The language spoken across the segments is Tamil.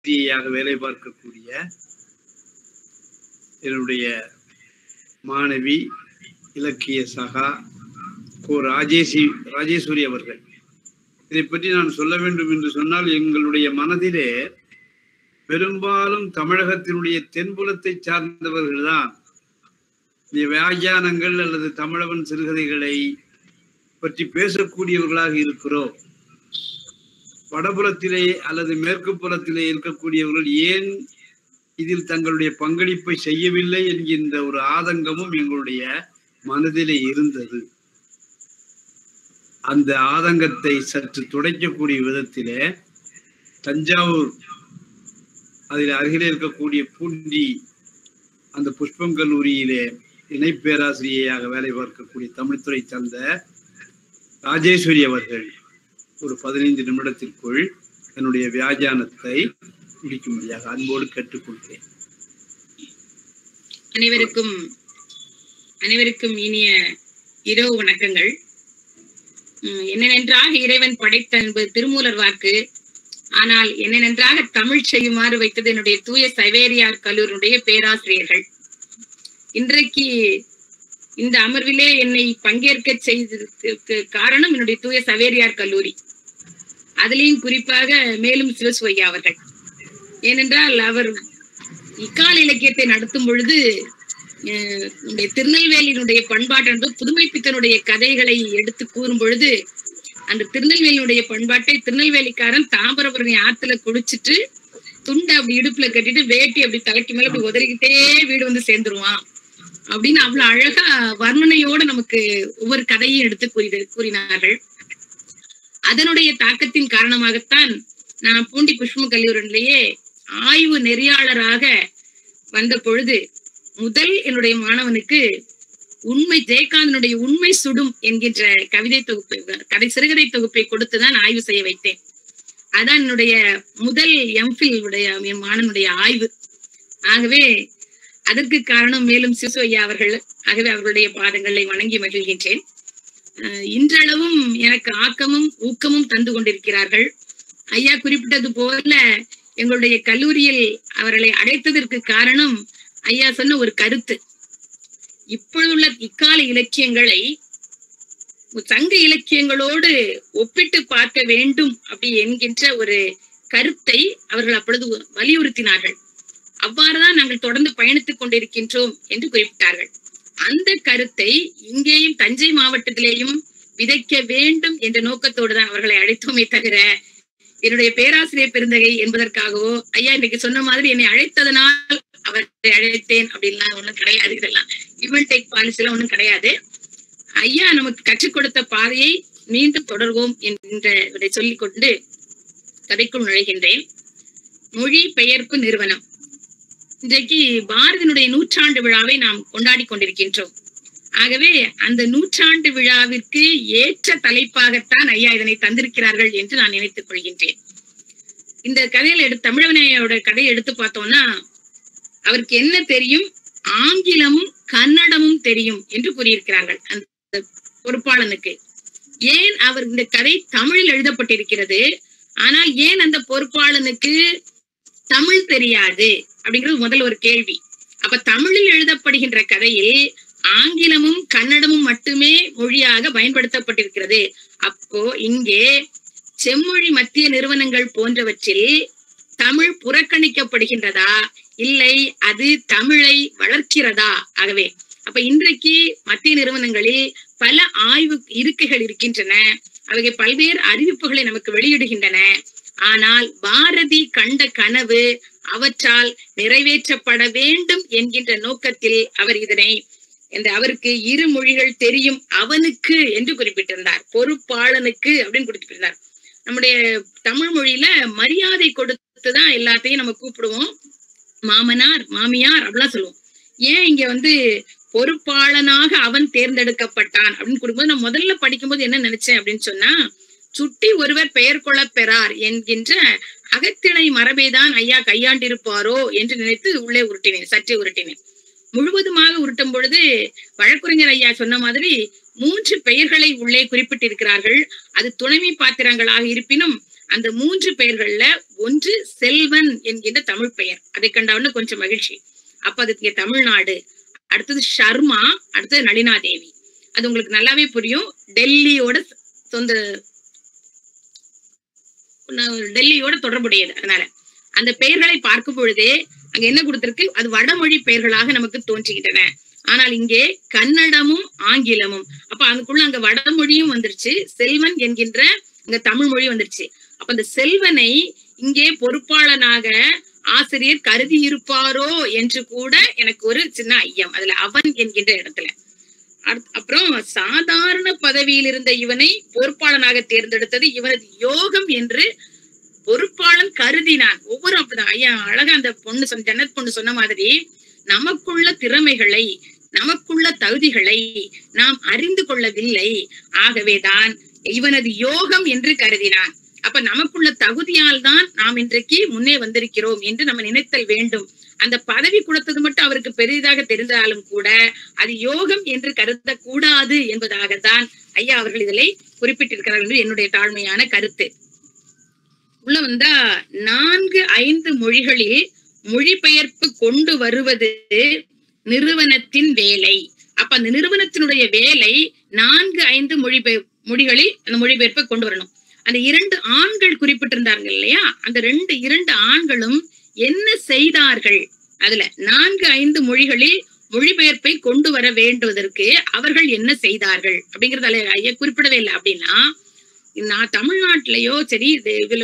ஆசிரியையாக வேலை பார்க்கக்கூடிய என்னுடைய மாணவி இலக்கிய சகா கோ ராஜேஷி ராஜேஸ்வரி அவர்கள் இதை பற்றி நான் சொல்ல வேண்டும் என்று சொன்னால் எங்களுடைய மனதிலே பெரும்பாலும் தமிழகத்தினுடைய தென்புலத்தை சார்ந்தவர்கள்தான் இந்த வியாக்கியானங்கள் அல்லது தமிழவன் சிறுகதைகளை பற்றி பேசக்கூடியவர்களாக இருக்கிறோம் வடபுறத்திலே அல்லது மேற்கு புறத்திலே இருக்கக்கூடியவர்கள் ஏன் இதில் தங்களுடைய பங்களிப்பை செய்யவில்லை என்கின்ற ஒரு ஆதங்கமும் எங்களுடைய மனதிலே இருந்தது அந்த ஆதங்கத்தை சற்று துடைக்கக்கூடிய விதத்திலே தஞ்சாவூர் அதில் அருகிலே இருக்கக்கூடிய பூண்டி அந்த புஷ்பம் கல்லூரியிலே இணை பேராசிரியையாக வேலை பார்க்கக்கூடிய தமிழ்துறை சார்ந்த ராஜேஸ்வரி அவர்கள் ஒரு பதினைந்து நிமிடத்திற்குள் என்னுடைய வியாஜானத்தை முடிக்கும்படியாக அன்போடு கேட்டுக்கொள்கிறேன் அனைவருக்கும் அனைவருக்கும் இனிய இரவு வணக்கங்கள் உம், என்ன நன்றாக இறைவன் படைத்த என்பது திருமூலர் வாக்கு ஆனால் என்ன நன்றாக தமிழ் செய்யுமாறு வைத்தது என்னுடைய தூய சவேரியார் கல்லூரியுடைய பேராசிரியர்கள் இன்றைக்கு இந்த அமர்விலே என்னை பங்கேற்க செய்ததற்கு காரணம் என்னுடைய தூய சவேரியார் கல்லூரி அதிலையும் குறிப்பாக மேலும் சிவசுவையா அவர்கள் ஏனென்றால் அவர் இக்கால இலக்கியத்தை நடத்தும் பொழுது அஹ், நம்முடைய திருநெல்வேலியினுடைய பண்பாட்டு புதுமைப்பித்தனுடைய கதைகளை எடுத்து கூறும் பொழுது அந்த திருநெல்வேலியினுடைய பண்பாட்டை திருநெல்வேலிக்காரன் தாமிரபரணி ஆத்துல குடிச்சிட்டு துண்டை அப்படி இடுப்புல கட்டிட்டு வேட்டி அப்படி தலைக்கு மேல அப்படி உதறிக்கிட்டே வீடு வந்து சேர்ந்துருவான் அப்படின்னு அவ்வளவு அழகா வர்ணனையோட நமக்கு ஒவ்வொரு கதையும் எடுத்து கூறி கூறினார்கள் அதனுடைய தாக்கத்தின் காரணமாகத்தான் நான் பூண்டி புஷ்ப கல்லூரியிலேயே ஆய்வு நெறியாளராக வந்த பொழுது முதல் என்னுடைய மாணவனுக்கு உண்மை ஜெயகாந்தனுடைய உண்மை சுடும் என்கின்ற கவிதை தொகுப்பு கதை சிறுகதை தொகுப்பை கொடுத்துதான் ஆய்வு செய்ய வைத்தேன் அதான் என்னுடைய முதல் எம்ஃபில் உடைய என் மாணவனுடைய ஆய்வு ஆகவே அதற்கு காரணம் மேலும் சிசு ஐயா அவர்கள் ஆகவே அவர்களுடைய பாதங்களை வணங்கி மகிழ்கின்றேன் அஹ் இன்றளவும் எனக்கு ஆக்கமும் ஊக்கமும் தந்து கொண்டிருக்கிறார்கள் ஐயா குறிப்பிட்டது போல எங்களுடைய கல்லூரியில் அவர்களை அடைத்ததற்கு காரணம் ஐயா சொன்ன ஒரு கருத்து இப்பொழுதுள்ள இக்கால இலக்கியங்களை சங்க இலக்கியங்களோடு ஒப்பிட்டு பார்க்க வேண்டும் அப்படி என்கின்ற ஒரு கருத்தை அவர்கள் அப்பொழுது வலியுறுத்தினார்கள் அவ்வாறுதான் நாங்கள் தொடர்ந்து பயணித்துக் கொண்டிருக்கின்றோம் என்று குறிப்பிட்டார்கள் அந்த கருத்தை இங்கேயும் தஞ்சை மாவட்டத்திலேயும் விதைக்க வேண்டும் என்ற நோக்கத்தோடு தான் அவர்களை அழைத்தோமே தவிர என்னுடைய பேராசிரியர் பெருந்தகை என்பதற்காகவோ ஐயா இன்னைக்கு சொன்ன மாதிரி என்னை அழைத்ததனால் அவரை அழைத்தேன் அப்படின்லாம் ஒண்ணும் கிடையாது இதெல்லாம் இவன் டேக் பாலிசி எல்லாம் ஒண்ணும் கிடையாது ஐயா நமக்கு கற்றுக் கொடுத்த பாதையை மீண்டும் தொடர்வோம் என்ற இதை சொல்லிக் கொண்டு கதைக்குள் நுழைகின்றேன் மொழி பெயர்ப்பு நிறுவனம் இன்றைக்கு பாரதியினுடைய நூற்றாண்டு விழாவை நாம் கொண்டாடி கொண்டிருக்கின்றோம் ஆகவே அந்த நூற்றாண்டு விழாவிற்கு ஏற்ற தலைப்பாகத்தான் ஐயா இதனை தந்திருக்கிறார்கள் என்று நான் நினைத்துக் கொள்கின்றேன் இந்த கதையில எடுத்து தமிழவனையோட கதையை எடுத்து பார்த்தோம்னா அவருக்கு என்ன தெரியும் ஆங்கிலமும் கன்னடமும் தெரியும் என்று கூறியிருக்கிறார்கள் அந்த பொறுப்பாளனுக்கு ஏன் அவர் இந்த கதை தமிழில் எழுதப்பட்டிருக்கிறது ஆனால் ஏன் அந்த பொறுப்பாளனுக்கு தமிழ் தெரியாது அப்படிங்கிறது முதல் ஒரு கேள்வி அப்ப தமிழில் எழுதப்படுகின்ற கதையில் ஆங்கிலமும் கன்னடமும் மட்டுமே மொழியாக பயன்படுத்தப்பட்டிருக்கிறது அப்போ இங்கே செம்மொழி மத்திய நிறுவனங்கள் போன்றவற்றில் தமிழ் புறக்கணிக்கப்படுகின்றதா இல்லை அது தமிழை வளர்க்கிறதா ஆகவே அப்ப இன்றைக்கு மத்திய நிறுவனங்களில் பல ஆய்வு இருக்கைகள் இருக்கின்றன அவை பல்வேறு அறிவிப்புகளை நமக்கு வெளியிடுகின்றன ஆனால் பாரதி கண்ட கனவு அவற்றால் நிறைவேற்றப்பட வேண்டும் என்கின்ற நோக்கத்தில் அவர் இதனை இந்த அவருக்கு இரு மொழிகள் தெரியும் அவனுக்கு என்று குறிப்பிட்டிருந்தார் பொறுப்பாளனுக்கு அப்படின்னு குறிப்பிட்டிருந்தார் நம்முடைய தமிழ் மொழியில மரியாதை கொடுத்துதான் எல்லாத்தையும் நம்ம கூப்பிடுவோம் மாமனார் மாமியார் அப்படிலாம் சொல்லுவோம் ஏன் இங்க வந்து பொறுப்பாளனாக அவன் தேர்ந்தெடுக்கப்பட்டான் அப்படின்னு கொடுக்கும்போது நான் முதல்ல படிக்கும்போது என்ன நினைச்சேன் அப்படின்னு சொன்னா சுட்டி ஒருவர் பெயர் கொள்ள பெறார் என்கின்ற அகத்திணை மரபைதான் ஐயா கையாண்டிருப்பாரோ என்று நினைத்து உள்ளே உருட்டினேன் சற்றே உருட்டினேன் முழுவதுமாக உருட்டும் பொழுது வழக்குரைஞர் ஐயா சொன்ன மாதிரி மூன்று பெயர்களை உள்ளே குறிப்பிட்டிருக்கிறார்கள் அது துணைமை பாத்திரங்களாக இருப்பினும் அந்த மூன்று பெயர்கள்ல ஒன்று செல்வன் என்கின்ற தமிழ் பெயர் அதை கண்டவுடனே கொஞ்சம் மகிழ்ச்சி அப்ப அதுக்கு இங்க தமிழ்நாடு அடுத்தது ஷர்மா அடுத்தது நளினா தேவி அது உங்களுக்கு நல்லாவே புரியும் டெல்லியோட சொந்த ந- டெல்லியோட தொடர்புடையது அதனால அந்த பெயர்களை பார்க்கும் பொழுதே அங்க என்ன கொடுத்திருக்கு அது வடமொழி பெயர்களாக நமக்கு தோன்றுகின்றன ஆனால் இங்கே கன்னடமும் ஆங்கிலமும் அப்ப அதுக்குள்ள அங்க வடமொழியும் வந்துருச்சு செல்வன் என்கின்ற அங்க தமிழ் மொழி வந்துருச்சு அப்ப அந்த செல்வனை இங்கே பொறுப்பாளனாக ஆசிரியர் கருதி இருப்பாரோ என்று கூட எனக்கு ஒரு சின்ன ஐயம் அதுல அவன் என்கின்ற இடத்துல அடுத்- அப்புறம் சாதாரண பதவியில் இருந்த இவனை பொறுப்பாளனாக தேர்ந்தெடுத்தது இவனது யோகம் என்று பொறுப்பாளன் கருதினான் ஒவ்வொரு அப்படிதான் ஐயா அழகா அந்த பொண்ணு சொன்ன ஜன்னத் பொண்ணு சொன்ன மாதிரி நமக்குள்ள திறமைகளை நமக்குள்ள தகுதிகளை நாம் அறிந்து கொள்ளவில்லை ஆகவேதான் இவனது யோகம் என்று கருதினான் அப்ப நமக்குள்ள தகுதியால் தான் நாம் இன்றைக்கு முன்னே வந்திருக்கிறோம் என்று நம்ம நினைத்தல் வேண்டும் அந்த பதவி கொடுத்தது மட்டும் அவருக்கு பெரிதாக தெரிந்தாலும் கூட அது யோகம் என்று கருதக்கூடாது என்பதாகத்தான் ஐயா அவர்கள் இதிலே குறிப்பிட்டிருக்கிறார்கள் என்று என்னுடைய தாழ்மையான கருத்து உள்ள வந்தா நான்கு ஐந்து மொழிகளில் மொழிபெயர்ப்பு கொண்டு வருவது நிறுவனத்தின் வேலை அப்ப அந்த நிறுவனத்தினுடைய வேலை நான்கு ஐந்து மொழிபெயர் மொழிகளில் அந்த மொழிபெயர்ப்பை கொண்டு வரணும் அந்த இரண்டு ஆண்கள் குறிப்பிட்டிருந்தார்கள் இல்லையா அந்த ரெண்டு இரண்டு ஆண்களும் என்ன செய்தார்கள் அதுல நான்கு ஐந்து மொழிகளில் மொழிபெயர்ப்பை கொண்டு வர வேண்டுவதற்கு அவர்கள் என்ன செய்தார்கள் அப்படிங்கறது அதுல ஐயா குறிப்பிடவே இல்லை அப்படின்னா நான் தமிழ்நாட்டிலேயோ சரி இது இதுல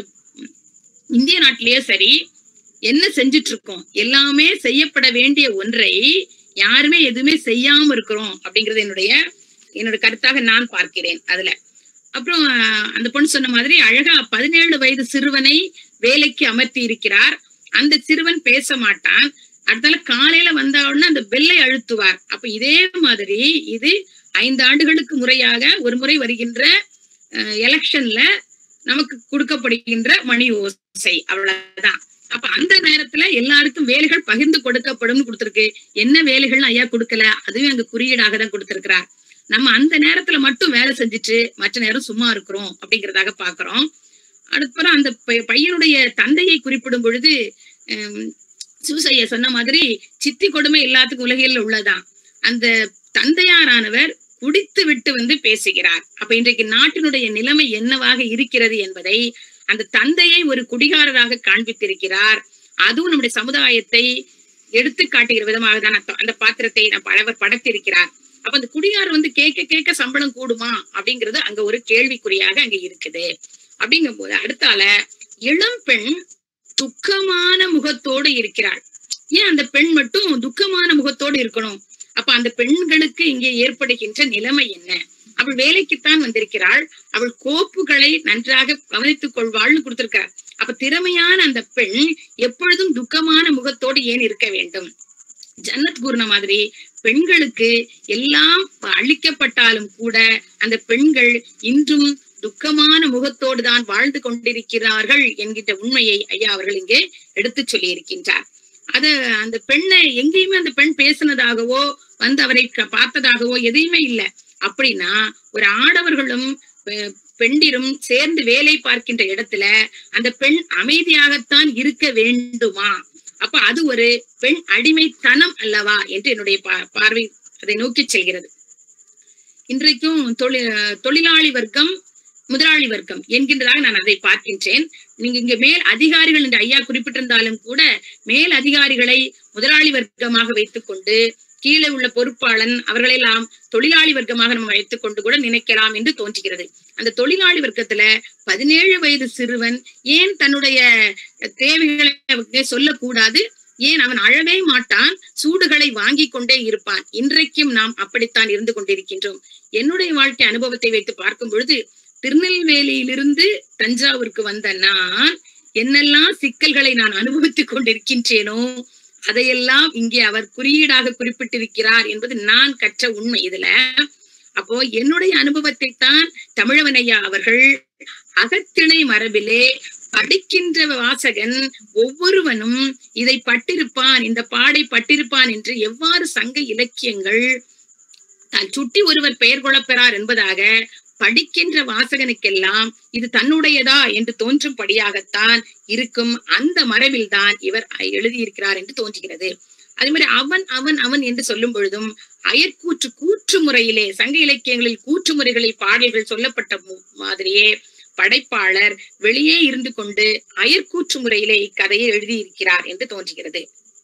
இந்திய நாட்டிலேயோ சரி என்ன செஞ்சுட்டு இருக்கோம் எல்லாமே செய்யப்பட வேண்டிய ஒன்றை யாருமே எதுவுமே செய்யாம இருக்கிறோம் அப்படிங்கறது என்னுடைய என்னோட கருத்தாக நான் பார்க்கிறேன் அதுல அப்புறம் அஹ், அந்த பொண்ணு சொன்ன மாதிரி அழகா பதினேழு வயது சிறுவனை வேலைக்கு அமர்த்தி இருக்கிறார் அந்த சிறுவன் பேச மாட்டான் அடுத்தால காலையில வந்த உடனே அந்த பெல்லை அழுத்துவார் அப்ப இதே மாதிரி இது ஐந்து ஆண்டுகளுக்கு முறையாக ஒரு முறை வருகின்ற எலெக்ஷன்ல நமக்கு கொடுக்கப்படுகின்ற மணி ஓசை அவ்வளவுதான் அப்ப அந்த நேரத்துல எல்லாருக்கும் வேலைகள் பகிர்ந்து கொடுக்கப்படும் கொடுத்திருக்கு என்ன வேலைகள் ஐயா கொடுக்கல அதுவும் அங்க குறியீடாக தான் கொடுத்திருக்கிறார் நம்ம அந்த நேரத்துல மட்டும் வேலை செஞ்சுட்டு மற்ற நேரம் சும்மா இருக்கிறோம் அப்படிங்கறதாக பாக்குறோம் அடுத்தப்புறம் அந்த பை- பையனுடைய தந்தையை குறிப்பிடும் பொழுது ஹம், சிவசையா சொன்ன மாதிரி சித்தி கொடுமை எல்லாத்துக்கும் உலகில் உள்ளதான் அந்த தந்தையாரானவர் குடித்து விட்டு வந்து பேசுகிறார் அப்ப இன்றைக்கு நாட்டினுடைய நிலைமை என்னவாக இருக்கிறது என்பதை அந்த தந்தையை ஒரு குடிகாரராக காண்பித்திருக்கிறார் அதுவும் நம்முடைய சமுதாயத்தை எடுத்து காட்டுகிற விதமாக தான் அந்த- அந்த பாத்திரத்தை நம்ம பலவர் படைத்திருக்கிறார் அப்ப அந்த குடிகாரர் வந்து கேட்க கேட்க சம்பளம் கூடுமா அப்படிங்கிறது அங்க ஒரு கேள்விக்குறியாக அங்க இருக்குது அப்படிங்கும் போது அடுத்தால இளம் பெண் துக்கமான முகத்தோடு இருக்கிறாள் ஏன் அந்த பெண் மட்டும் துக்கமான முகத்தோடு இருக்கணும் அப்ப அந்த பெண்களுக்கு இங்கே ஏற்படுகின்ற நிலைமை என்ன அவள் வேலைக்குத்தான் வந்திருக்கிறாள் அவள் கோப்புகளை நன்றாக கவனித்துக் கொள்வாள்னு கொடுத்திருக்கார் அப்ப திறமையான அந்த பெண் எப்பொழுதும் துக்கமான முகத்தோடு ஏன் இருக்க வேண்டும் ஜன்னத் கூறின மாதிரி பெண்களுக்கு எல்லாம் அழிக்கப்பட்டாலும் கூட அந்த பெண்கள் இன்றும் துக்கமான முகத்தோடு தான் வாழ்ந்து கொண்டிருக்கிறார்கள் என்கின்ற உண்மையை ஐயா அவர்கள் இங்கே எடுத்துச் சொல்லி இருக்கின்றார் அத அந்த பெண்ணை எங்கேயுமே அந்த பெண் பேசினதாகவோ வந்து அவரை க- பார்த்ததாகவோ எதையுமே இல்லை அப்படின்னா ஒரு ஆடவர்களும் பெ- பெண்டிரும் சேர்ந்து வேலை பார்க்கின்ற இடத்துல அந்த பெண் அமைதியாகத்தான் இருக்க வேண்டுமா அப்ப அது ஒரு பெண் அடிமைத்தனம் அல்லவா என்று என்னுடைய பா- பார்வை அதை நோக்கி செல்கிறது இன்றைக்கும் தொழில் தொழிலாளி வர்க்கம் முதலாளி வர்க்கம் என்கின்றதாக நான் அதை பார்க்கின்றேன் நீங்க இங்க மேல் அதிகாரிகள் என்று ஐயா குறிப்பிட்டிருந்தாலும் கூட மேல் அதிகாரிகளை முதலாளி வர்க்கமாக வைத்துக் கொண்டு கீழே உள்ள பொறுப்பாளன் அவர்களெல்லாம் தொழிலாளி வர்க்கமாக நம்ம வைத்துக் கொண்டு கூட நினைக்கலாம் என்று தோன்றுகிறது அந்த தொழிலாளி வர்க்கத்துல பதினேழு வயது சிறுவன் ஏன் தன்னுடைய தேவைகளை சொல்லக்கூடாது ஏன் அவன் அழவே மாட்டான் சூடுகளை வாங்கி கொண்டே இருப்பான் இன்றைக்கும் நாம் அப்படித்தான் இருந்து கொண்டிருக்கின்றோம் என்னுடைய வாழ்க்கை அனுபவத்தை வைத்து பார்க்கும் பொழுது திருநெல்வேலியிலிருந்து தஞ்சாவூருக்கு வந்த நான் என்னெல்லாம் சிக்கல்களை நான் அனுபவித்துக் கொண்டிருக்கின்றேனோ அதையெல்லாம் இங்கே அவர் குறியீடாக குறிப்பிட்டிருக்கிறார் என்பது நான் கற்ற உண்மை இதுல அப்போ என்னுடைய அனுபவத்தை தான் தமிழவனையா அவர்கள் அகத்திணை மரபிலே படிக்கின்ற வாசகன் ஒவ்வொருவனும் இதை பட்டிருப்பான் இந்த பாடை பட்டிருப்பான் என்று எவ்வாறு சங்க இலக்கியங்கள் தான் சுட்டி ஒருவர் பெயர் கொள்ளப்பெறார் என்பதாக படிக்கின்ற வாசகனுக்கெல்லாம் இது தன்னுடையதா என்று தோன்றும்படியாகத்தான் இருக்கும் அந்த மரபில்தான் இவர் எழுதியிருக்கிறார் என்று தோன்றுகிறது அதே மாதிரி அவன் அவன் அவன் என்று சொல்லும் பொழுதும் அயற்கூற்று கூற்று முறையிலே சங்க இலக்கியங்களில் கூற்று முறைகளில் பாடல்கள் சொல்லப்பட்ட மு- மாதிரியே படைப்பாளர் வெளியே இருந்து கொண்டு அயற்கூற்று முறையிலே இக்கதையை எழுதியிருக்கிறார் என்று தோன்றுகிறது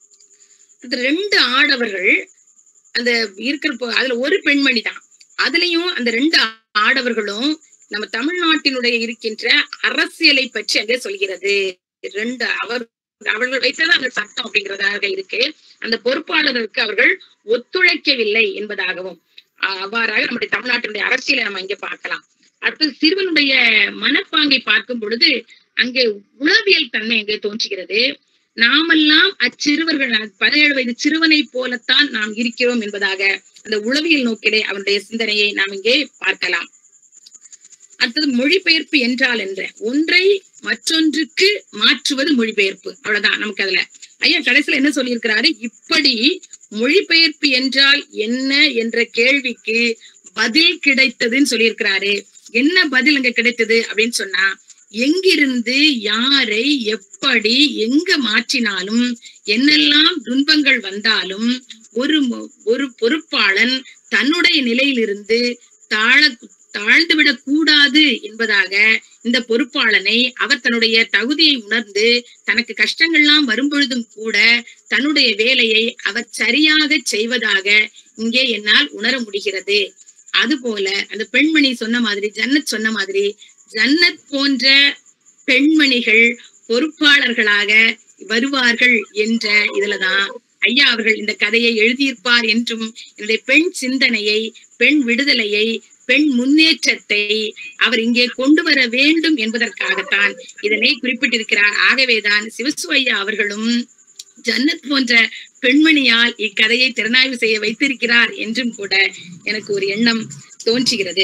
அந்த ரெண்டு ஆடவர்கள் அந்த இருக்கிற போ- அதுல ஒரு பெண்மணி தான் அதுலயும் அந்த ரெண்டு ஆடவர்களும் நம்ம தமிழ்நாட்டினுடைய இருக்கின்ற அரசியலை பற்றி அங்கே சொல்கிறது ரெண்டு அவர் அவர்கள் வைத்தது அந்த சட்டம் அப்படிங்கிறதாக இருக்கு அந்த பொறுப்பாளர்களுக்கு அவர்கள் ஒத்துழைக்கவில்லை என்பதாகவும் ஆஹ் அவ்வாறாக நம்முடைய தமிழ்நாட்டினுடைய அரசியலை நம்ம இங்க பார்க்கலாம் அடுத்து சிறுவனுடைய மனப்பாங்கை பார்க்கும் பொழுது அங்கே உளவியல் தன்மை அங்கே தோன்றுகிறது நாமெல்லாம் அச்சிறுவர்கள் பதினேழு வயது சிறுவனை போலத்தான் நாம் இருக்கிறோம் என்பதாக அந்த உளவியல் நோக்கிலே அவனுடைய சிந்தனையை நாம் இங்கே பார்க்கலாம் அடுத்தது மொழிபெயர்ப்பு என்றால் என்ற ஒன்றை மற்றொன்றுக்கு மாற்றுவது மொழிபெயர்ப்பு அவ்வளவுதான் நமக்கு அதுல ஐயா கடைசியில என்ன சொல்லியிருக்கிறாரு இப்படி மொழிபெயர்ப்பு என்றால் என்ன என்ற கேள்விக்கு பதில் கிடைத்ததுன்னு சொல்லியிருக்கிறாரு என்ன பதில் அங்க கிடைத்தது அப்படின்னு சொன்னா எங்கிருந்து யாரை எப்படி எங்க மாற்றினாலும் என்னெல்லாம் துன்பங்கள் வந்தாலும் ஒரு மொ- ஒரு பொறுப்பாளன் தன்னுடைய நிலையிலிருந்து தாழ தாழ்ந்துவிடக் கூடாது என்பதாக இந்த பொறுப்பாளனை அவர் தன்னுடைய தகுதியை உணர்ந்து தனக்கு கஷ்டங்கள்லாம் வரும்பொழுதும் கூட தன்னுடைய வேலையை அவர் சரியாக செய்வதாக இங்கே என்னால் உணர முடிகிறது அதுபோல அந்த பெண்மணி சொன்ன மாதிரி ஜன்னத் சொன்ன மாதிரி ஜன்னத் போன்ற பெண்மணிகள் பொறுப்பாளர்களாக வருவார்கள் என்ற இதுலதான் ஐயா அவர்கள் இந்த கதையை எழுதியிருப்பார் என்றும் என்னுடைய பெண் சிந்தனையை பெண் விடுதலையை பெண் முன்னேற்றத்தை அவர் இங்கே கொண்டு வர வேண்டும் என்பதற்காகத்தான் இதனை குறிப்பிட்டிருக்கிறார் ஆகவேதான் சிவசு ஐயா அவர்களும் ஜன்னத் போன்ற பெண்மணியால் இக்கதையை திறனாய்வு செய்ய வைத்திருக்கிறார் என்றும் கூட எனக்கு ஒரு எண்ணம் தோன்றுகிறது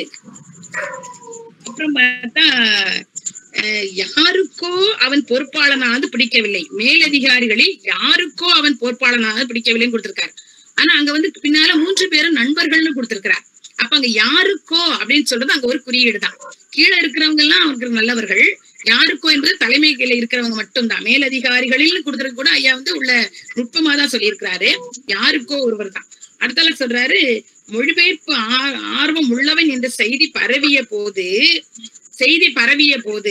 அப்புறம் பார்த்தா அஹ், யாருக்கோ அவன் பொறுப்பாளனாவது பிடிக்கவில்லை மேலதிகாரிகளில் யாருக்கோ அவன் பொறுப்பாளனாவது பிடிக்கவில்லைன்னு கொடுத்திருக்காரு ஆனா அங்க வந்து பின்னால மூன்று பேரும் நண்பர்கள்னு கொடுத்திருக்கிறார் அப்ப அங்க யாருக்கோ அப்படின்னு சொல்றது அங்க ஒரு குறியீடு தான் கீழே இருக்கிறவங்க எல்லாம் அவருக்கு நல்லவர்கள் யாருக்கோ என்பது தலைமையில இருக்கிறவங்க மட்டும்தான் மேலதிகாரிகளில் கொடுத்தது கூட ஐயா வந்து உள்ள நுட்பமா தான் சொல்லியிருக்கிறாரு யாருக்கோ ஒருவர் தான் அடுத்தால சொல்றாரு மொழிபெயர்ப்பு ஆ- ஆர்வம் உள்ளவன் என்ற செய்தி பரவிய போது செய்தி பரவிய போது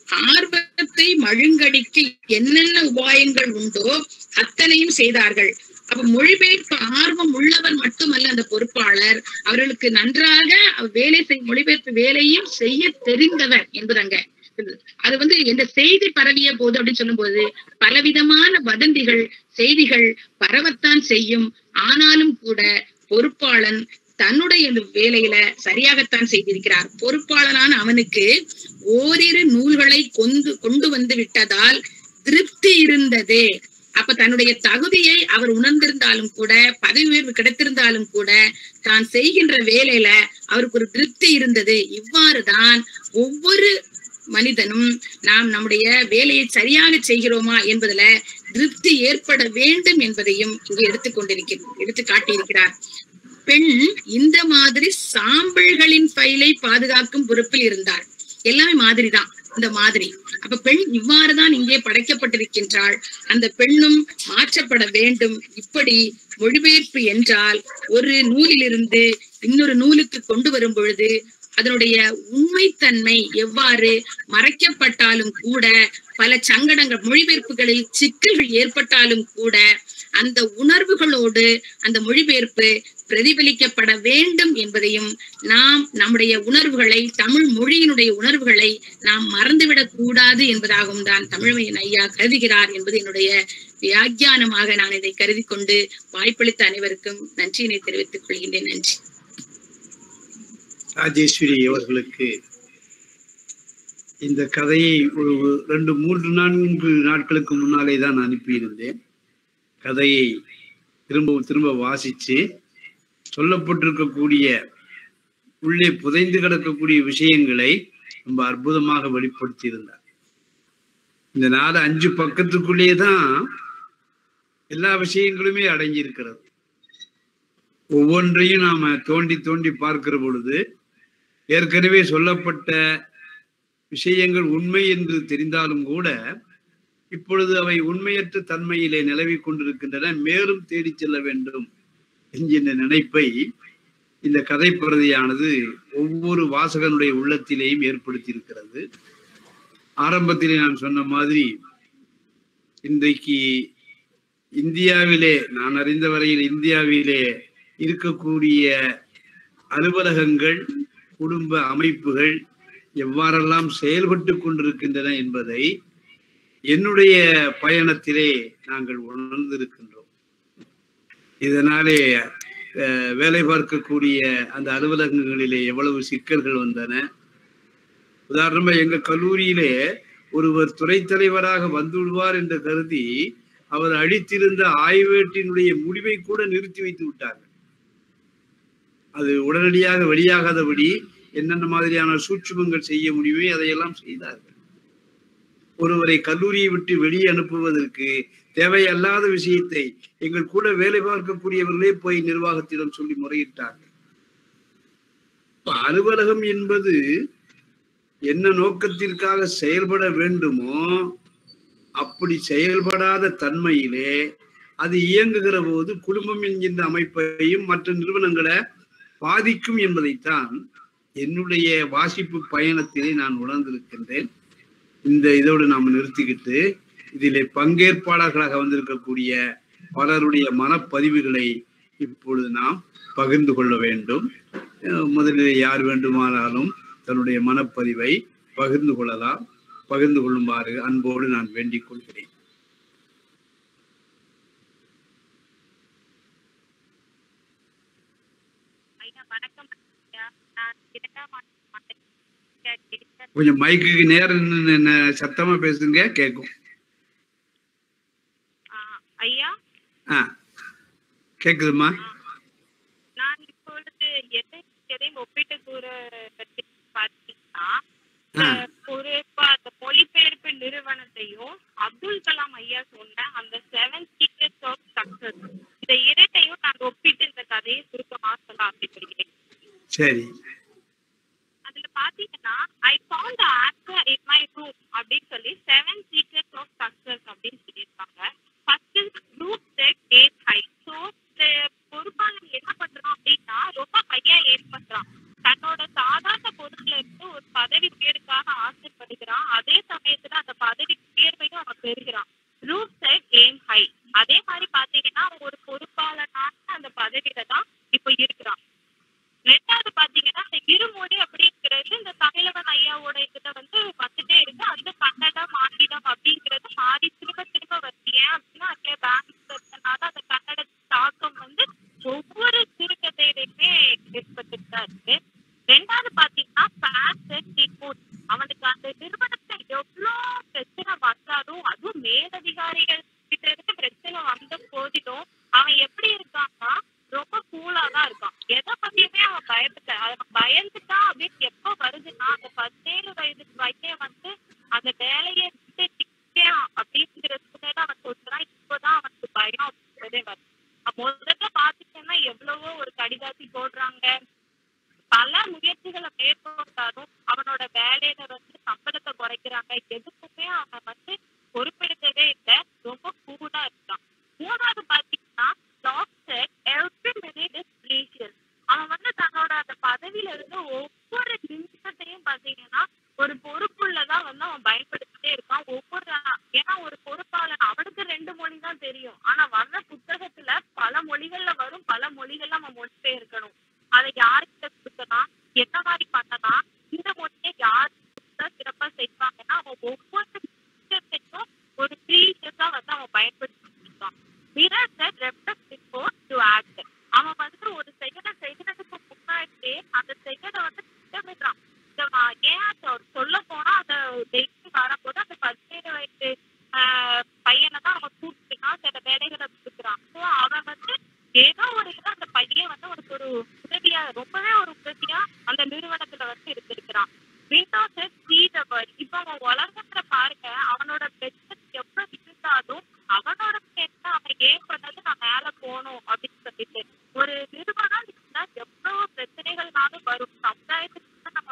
ஆர்வத்தை மழுங்கடிக்க என்னென்ன உபாயங்கள் உண்டோ அத்தனையும் செய்தார்கள் அப்ப மொழிபெயர்ப்பு ஆர்வம் உள்ளவர் மட்டுமல்ல அந்த பொறுப்பாளர் அவர்களுக்கு நன்றாக அவர் வேலை செய் மொழிபெயர்ப்பு வேலையும் செய்ய தெரிந்தவர் என்பது அங்க அது வந்து எந்த செய்தி பரவிய போது அப்படின்னு சொல்லும்போது பலவிதமான வதந்திகள் செய்திகள் பரவத்தான் செய்யும் ஆனாலும் கூட பொறுப்பாளன் தன்னுடைய இந்த வேலையில சரியாகத்தான் செய்திருக்கிறார் பொறுப்பாளனான அவனுக்கு ஓரிரு நூல்களை கொண்டு கொண்டு வந்து விட்டதால் திருப்தி இருந்தது அப்ப தன்னுடைய தகுதியை அவர் உணர்ந்திருந்தாலும் கூட பதவி உயர்வு கிடைத்திருந்தாலும் கூட தான் செய்கின்ற வேலையில அவருக்கு ஒரு திருப்தி இருந்தது இவ்வாறுதான் ஒவ்வொரு மனிதனும் நாம் நம்முடைய வேலையை சரியாக செய்கிறோமா என்பதுல திருப்தி ஏற்பட வேண்டும் என்பதையும் இங்கு எடுத்துக்கொண்டிருக்கிறார் எடுத்து காட்டியிருக்கிறார் பெண் இந்த மாதிரி சாம்பிள்களின் ஃபைலை பாதுகாக்கும் பொறுப்பில் இருந்தார் எல்லாமே மாதிரிதான் இந்த மாதிரி அப்ப பெண் இவ்வாறுதான் இங்கே படைக்கப்பட்டிருக்கின்றாள் அந்த பெண்ணும் மாற்றப்பட வேண்டும் இப்படி மொழிபெயர்ப்பு என்றால் ஒரு நூலிலிருந்து இன்னொரு நூலுக்கு கொண்டு வரும் பொழுது அதனுடைய உண்மைத்தன்மை எவ்வாறு மறைக்கப்பட்டாலும் கூட பல சங்கடங்கள் மொழிபெயர்ப்புகளில் சிக்கல்கள் ஏற்பட்டாலும் கூட அந்த உணர்வுகளோடு அந்த மொழிபெயர்ப்பு பிரதிபலிக்கப்பட வேண்டும் என்பதையும் நாம் நம்முடைய உணர்வுகளை தமிழ் மொழியினுடைய உணர்வுகளை நாம் மறந்துவிடக் கூடாது என்பதாகவும் தான் தமிழ்மையின் ஐயா கருதுகிறார் என்பது என்னுடைய வியாக்கியானமாக நான் இதை கருதி கொண்டு வாய்ப்பளித்த அனைவருக்கும் நன்றியினை தெரிவித்துக் கொள்கின்றேன் நன்றி ராஜேஸ்வரி அவர்களுக்கு இந்த கதையை ஒரு ரெண்டு மூன்று நான்கு நாட்களுக்கு முன்னாலே தான் அனுப்பியிருந்தேன் கதையை திரும்ப திரும்ப வாசிச்சு சொல்லப்பட்டிருக்கக்கூடிய உள்ளே புதைந்து கிடக்கக்கூடிய விஷயங்களை ரொம்ப அற்புதமாக வெளிப்படுத்தியிருந்தார் இந்த நாலு அஞ்சு பக்கத்துக்குள்ளே தான் எல்லா விஷயங்களுமே அடங்கி இருக்கிறது ஒவ்வொன்றையும் நாம தோண்டி தோண்டி பார்க்கிற பொழுது ஏற்கனவே சொல்லப்பட்ட விஷயங்கள் உண்மை என்று தெரிந்தாலும் கூட இப்பொழுது அவை உண்மையற்ற தன்மையிலே நிலவிக் கொண்டிருக்கின்றன மேலும் தேடிச் செல்ல வேண்டும் என்கின்ற நினைப்பை இந்த கதை பிரதியானது ஒவ்வொரு வாசகனுடைய உள்ளத்திலேயும் ஏற்படுத்தியிருக்கிறது ஆரம்பத்திலே நான் சொன்ன மாதிரி இன்றைக்கு இந்தியாவிலே நான் அறிந்த வரையில் இந்தியாவிலே இருக்கக்கூடிய அலுவலகங்கள் குடும்ப அமைப்புகள் எவ்வாறெல்லாம் செயல்பட்டு கொண்டிருக்கின்றன என்பதை என்னுடைய பயணத்திலே நாங்கள் உணர்ந்திருக்கின்றோம் இதனாலே அஹ், வேலை பார்க்கக்கூடிய அந்த அலுவலகங்களிலே எவ்வளவு சிக்கல்கள் வந்தன உதாரணமா எங்க கல்லூரியிலே ஒருவர் துறை தலைவராக வந்து விடுவார் என்று கருதி அவர் அளித்திருந்த ஆய்வேட்டினுடைய முடிவை கூட நிறுத்தி வைத்து விட்டார்கள் அது உடனடியாக வெளியாகாதபடி என்னென்ன மாதிரியான சூட்சுமங்கள் செய்ய முடியுமே அதையெல்லாம் செய்தார்கள் ஒருவரை கல்லூரியை விட்டு வெளியே அனுப்புவதற்கு தேவையல்லாத விஷயத்தை எங்கள் கூட வேலை பார்க்கக்கூடியவர்களே போய் நிர்வாகத்திடம் சொல்லி முறையிட்டார்கள் இப்ப அலுவலகம் என்பது என்ன நோக்கத்திற்காக செயல்பட வேண்டுமோ அப்படி செயல்படாத தன்மையிலே அது இயங்குகிற போது குடும்பம் என்கின்ற அமைப்பையும் மற்ற நிறுவனங்களை பாதிக்கும் என்பதைத்தான் என்னுடைய வாசிப்பு பயணத்திலே நான் உணர்ந்திருக்கின்றேன் இந்த இதோடு நாம் நிறுத்திக்கிட்டு இதிலே பங்கேற்பாளர்களாக வந்திருக்கக்கூடிய பலருடைய மனப்பதிவுகளை இப்பொழுது நாம் பகிர்ந்து கொள்ள வேண்டும் அஹ் முதலில் யார் வேண்டுமானாலும் தன்னுடைய மனப்பதிவை பகிர்ந்து கொள்ளலாம் பகிர்ந்து கொள்ளுமாறு அன்போடு நான் வேண்டிக் கொள்கிறேன் ஐயா வணக்கம் ஐயா நான் இரண்டாம் ஆண்டு மாணவி கேட்கிறேன். கொஞ்சம் மைக்குக்கு நேரம் நின்னு என்ன சத்தமா பேசுங்க கேட்கும் ஆ, ஐயா ஆ கேக்குதுமா நான் இப்பொழுது எதை எதையும் ஒப்பிட்டு கூற பற்றி பார்த்தீங்கன்னா ஆ. இந்த ஒரு இப்ப அந்த மொழிபெயர்ப்பு நிறுவனத்தையும் அப்துல் கலாம் ஐயா சொன்ன அந்த செவன் சீக்ரெட்ஸ் ஆஃப் சக்சஸ் இந்த இரண்டையும் நான் ஒப்பிட்டு இந்த கதையை சுருக்கமாக சொல்ல ஆசைப்படுகிறேன் சரி அதுல பாத்தீங்கன்னா I found answer in my room அப்படின்னு சொல்லி செவன் சீக்ரெட்ஸ் ஆஃப் சக்சஸ் அப்படின்னு சொல்லியிருக்காங்க first group set aim high so பொறுப்பாளர் என்ன பண்றான் அப்படின்னா ரொம்ப ஹையா ஏம் பண்றான் தன்னோட சாதாரண பொருட்ல இருந்து ஒரு பதவி உயர்வுக்காக ஆசைப்படுகிறான் அதே சமயத்துல அந்த பதவி உயர்வையும் அவன் பெறுகிறான் ரூப் செட் ஏம் ஹை அதே மாதிரி பாத்தீங்கன்னா அவன் ஒரு பொறுப்பாளனான அந்த பதவியில தான் இப்போ இருக்கிறான் ரெண்டாவது பாத்தீங்கன்னா இந்த இருமொழி அப்படிங்கிறது இந்த தமிழவன் ஐயாவோட இதுல வந்து வந்துட்டே இருக்கு அது கன்னடம் ஆங்கிலம் அப்படிங்கிறது மாறி திரும்ப திரும்ப வருது ஏன் அப்படின்னா அதுல பேங்க் இருக்கிறதுனால அந்த கன்னட தாக்கம் வந்து ஒவ்வொரு சிறுகதையிலுமே ஏற்பட்டுட்டு தான் இருக்கு ரெண்டாவது பாத்தீங்கன்னா ஃபேஷன் அவனுக்கு அந்த நிறுவனத்துல எவ்வளோ பிரச்சனை வந்தாலும் அதுவும் மேலதிகாரிகள் கிட்ட இருந்து பிரச்சனை வந்த போதிலும் அவன் எப்படி இருக்கான்னா ரொம்ப கூலா தான் இருக்கான் எதை பத்தியுமே அவன் பயப்பட அவன் பயந்துட்டான் அப்படின்னு எப்ப வருதுன்னா அந்த பதினேழு வயது பையன் வந்து அந்த வேலையை விட்டு நிற்கான் அப்படிங்கிறதுக்கு மேல அவன் சொல்றான் இப்போதான் அவனுக்கு பயம் அப்படிங்கிறதே வருது அப்ப முதல்ல பாத்துட்டேன்னா எவ்வளவோ ஒரு கடிதாசி போடுறாங்க பல முயற்சிகளை மேற்கொண்டாலும் அவனோட வேலையில வந்து சம்பளத்தை குறைக்கிறாங்க எதுக்குமே அவன் வந்து பொறுப்பெடுக்கவே இல்லை ரொம்ப கூடா இருக்கான் மூணாவது பாத்தீங்கன்னா doctor every minute is precious அவன் வந்து தன்னோட அந்த பதவியில இருந்து ஒவ்வொரு நிமிஷத்தையும் பாத்தீங்கன்னா ஒரு பொறுப்புள்ளதான் வந்து அவன் பயன்படுத்திட்டே இருக்கான் ஒவ்வொரு ஏன்னா ஒரு பொறுப்பாளன் அவனுக்கு ரெண்டு மொழி தான் தெரியும் ஆனா வர்ற புத்தகத்துல பல மொழிகள்ல வரும் பல மொழிகள்ல அவன் மொழிபெயர்க்கணும் அதை யார்கிட்ட கொடுக்கலாம் என்ன மாதிரி பண்ணலாம் இந்த மொழியை யார் கொடுத்தா சிறப்பா செய்வாங்கன்னா அவன் ஒவ்வொரு விஷயத்தையும் ஒரு ப்ரீஷியஸா வந்து அவன் பயன்படுத்திட்டு இருக்கான் mirror set reflect before to act அவன் வந்து ஒரு செயலை செய்யறதுக்கு முன்னாடியே அந்த செயலை வந்து திட்டமிடுறான் இந்த வா- ஏன் சொ- சொல்ல போனா அந்த டெய்லி வரும்போது அந்த பதினேழு வயசு ஆஹ், பையனை தான் அவன் கூப்பிட்டுருக்கான் சில வேலைகளை கொடுக்குறான் ஸோ அவன் வந்து ஏதோ ஒரு இதுல அந்த பையன் வந்து ஒரு ஒரு உதவியா ரொம்பவே ஒரு உதவியா அந்த நிறுவனத்துல வந்து இருந்திருக்கிறான் விண்டோஸ் சீத இப்ப அவன் உலகத்துல பாருங்க அவனோட பிரச்சனை எவ்வளவு இருந்தாலும் அவனோட என்ன அவன் ஏன் பண்ணது நான் மேல போகணும் அப்படின்னு சொல்லிட்டு ஒரு நிறுவனம் இருந்தா எவ்வளவு பிரச்சனைகள்னாலும் வரும் சமுதாயத்துக்கு நம்ம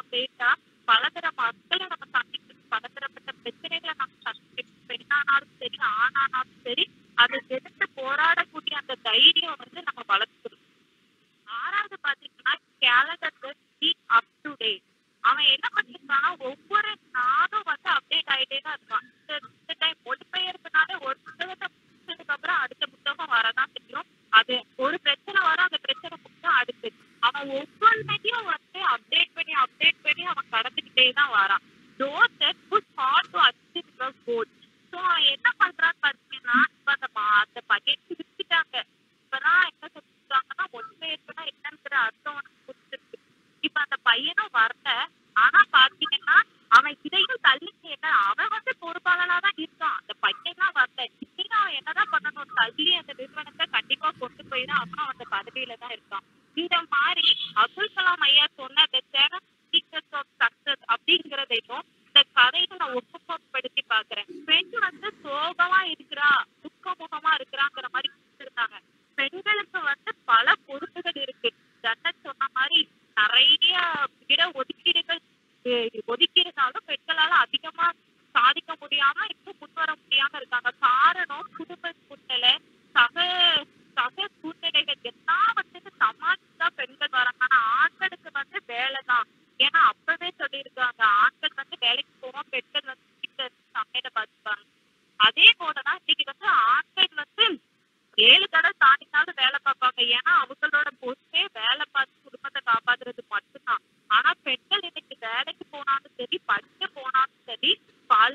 அதை எதிர்த்து போராடக்கூடிய அந்த தைரியம் வந்து நம்ம வளர்த்துக்கணும் ஆறாவது பாத்தீங்கன்னா calendar be up to date அவன் என்ன பண்ணிருக்கான்னா ஒவ்வொரு நாளும் வந்து அப்டேட் ஆயிட்டே தான் இருக்கான் இந்த- இந்த டைம் மொழிபெயர்ப்புனாலே ஒரு புத்தகத்தை முடிச்சதுக்கு அப்புறம் அடுத்த புத்தகம் வரதான் தெரியும் அது ஒரு பிரச்சனை வரும் அந்த பிரச்சனை முடிச்சா அடுத்து அவன் ஒவ்வொன்றையும் வந்து அப்டேட் பண்ணி அப்டேட் பண்ணி அவன் கடந்துக்கிட்டே தான் வரான் those that put hard to achieve the goal so அவன் என்ன பண்றான்னு பாத்தீங்கன்னா இப்ப அந்த மா- அந்த பையன் பிரிச்சுட்டாங்க இப்பதான் என்ன சொல்லிருக்காங்கன்னா மொழிபெயர்ப்புனா என்னங்கிற அர்த்தம் உனக்கு புரிஞ்சிருக்கு இப்ப அந்த பையனும் வரல ஆனா பாத்தீங்கன்னா அவன் இதையும் தள்ளி என்ன அவன் வந்து பொறுப்பாளனா தான் இருக்கான் அந்த பையன் தான் வரல இன்னும் அவன் என்னதான் பண்ணணும் தள்ளி அந்த நிறுவனத்தை கண்டிப்பா கொண்டு போய் தான் அவனும் அந்த பதவியில தான் இருக்கான் இந்த மாதிரி அப்துல் கலாம் ஐயா சொன்ன the seven secrets of success அப்படிங்கிறதையும் இந்த கதையை நான் ஒப்புமைப்படுத்தி பாக்குறேன் பெண் வந்து சோகமா இருக்கிறா துக்கமுகமா இருக்கிறாங்கிற மாதிரி கொடுத்திருந்தாங்க பெண்களுக்கு வந்து பல பொறுப்புகள் இருக்கு ஜன்னத் சொன்ன மாதிரி நிறைய இட ஒதுக்கீடுகள் அஹ் ஒதுக்கியிருந்தாலும் பெண்களால அதிகமா சாதிக்க முடியாம இன்னும் முன்வர முடியாம இருக்காங்க காரணம் குடும்ப சூழ்நிலை சக சக சூழ்நிலைகள் எல்லாம் வந்து சமாளிச்சுதான் பெண்கள் வராங்க ஆனா ஆண்களுக்கு வந்து வேலை தான் ஏன்னா அப்பவே சொல்லியிருக்காங்க ஆண்கள் வந்து வேலைக்கு போவோம் பெண்கள் வந்து வீட்டுல இருந்து சமையல பார்த்துப்பாங்க அதே போலதான் இன்னைக்கு வந்து ஆண்கள் வந்து ஏழு தடவை தாண்டினாலும் வேலை பார்ப்பாங்க ஏன்னா அவங்களோட பொறுப்பே வேலை பார்த்து குடும்பத்தை காப்பாத்துறது மட்டும்தான் ஆனா பெண்கள் இன்னைக்கு வேலைக்கு போனாலும் சரி படிக்க போனாலும் சரி பல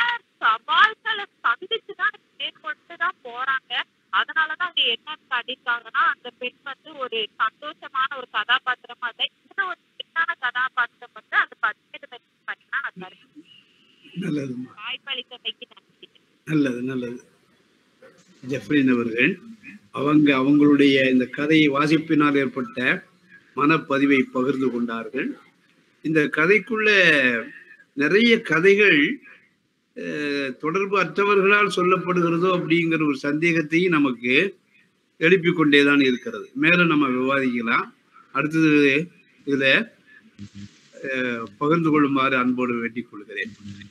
சவால்களை சந்திச்சுதான் மேற்கொண்டு தான் போறாங்க அதனாலதான் அவங்க என்ன காட்டியிருக்காங்கன்னா அந்த பெண் வந்து ஒரு சந்தோஷமான ஒரு கதாபாத்திரமா இல்லை இன்னும் ஒரு பெண்ணான கதாபாத்திரம் வந்து அந்த பதினெட்டு பார்த்தீங்கன்னா நான் தருவேன் நல்லதும்மா வாய்ப்பளித்தமைக்கு நன்றி நல்லது நல்லது ஜெஃப்ரின் அவர்கள் அவங்க அவங்களுடைய இந்த கதையை வாசிப்பினால் ஏற்பட்ட மனப்பதிவை பகிர்ந்து கொண்டார்கள் இந்த கதைக்குள்ள நிறைய கதைகள் அஹ், தொடர்பு அற்றவர்களால் சொல்லப்படுகிறதோ அப்படிங்கிற ஒரு சந்தேகத்தையும் நமக்கு எழுப்பிக் கொண்டேதான் இருக்கிறது மேலும் நம்ம விவாதிக்கலாம் அடுத்தது இதுல அஹ், பகிர்ந்து கொள்ளுமாறு அன்போடு வேண்டிக் கொள்கிறேன்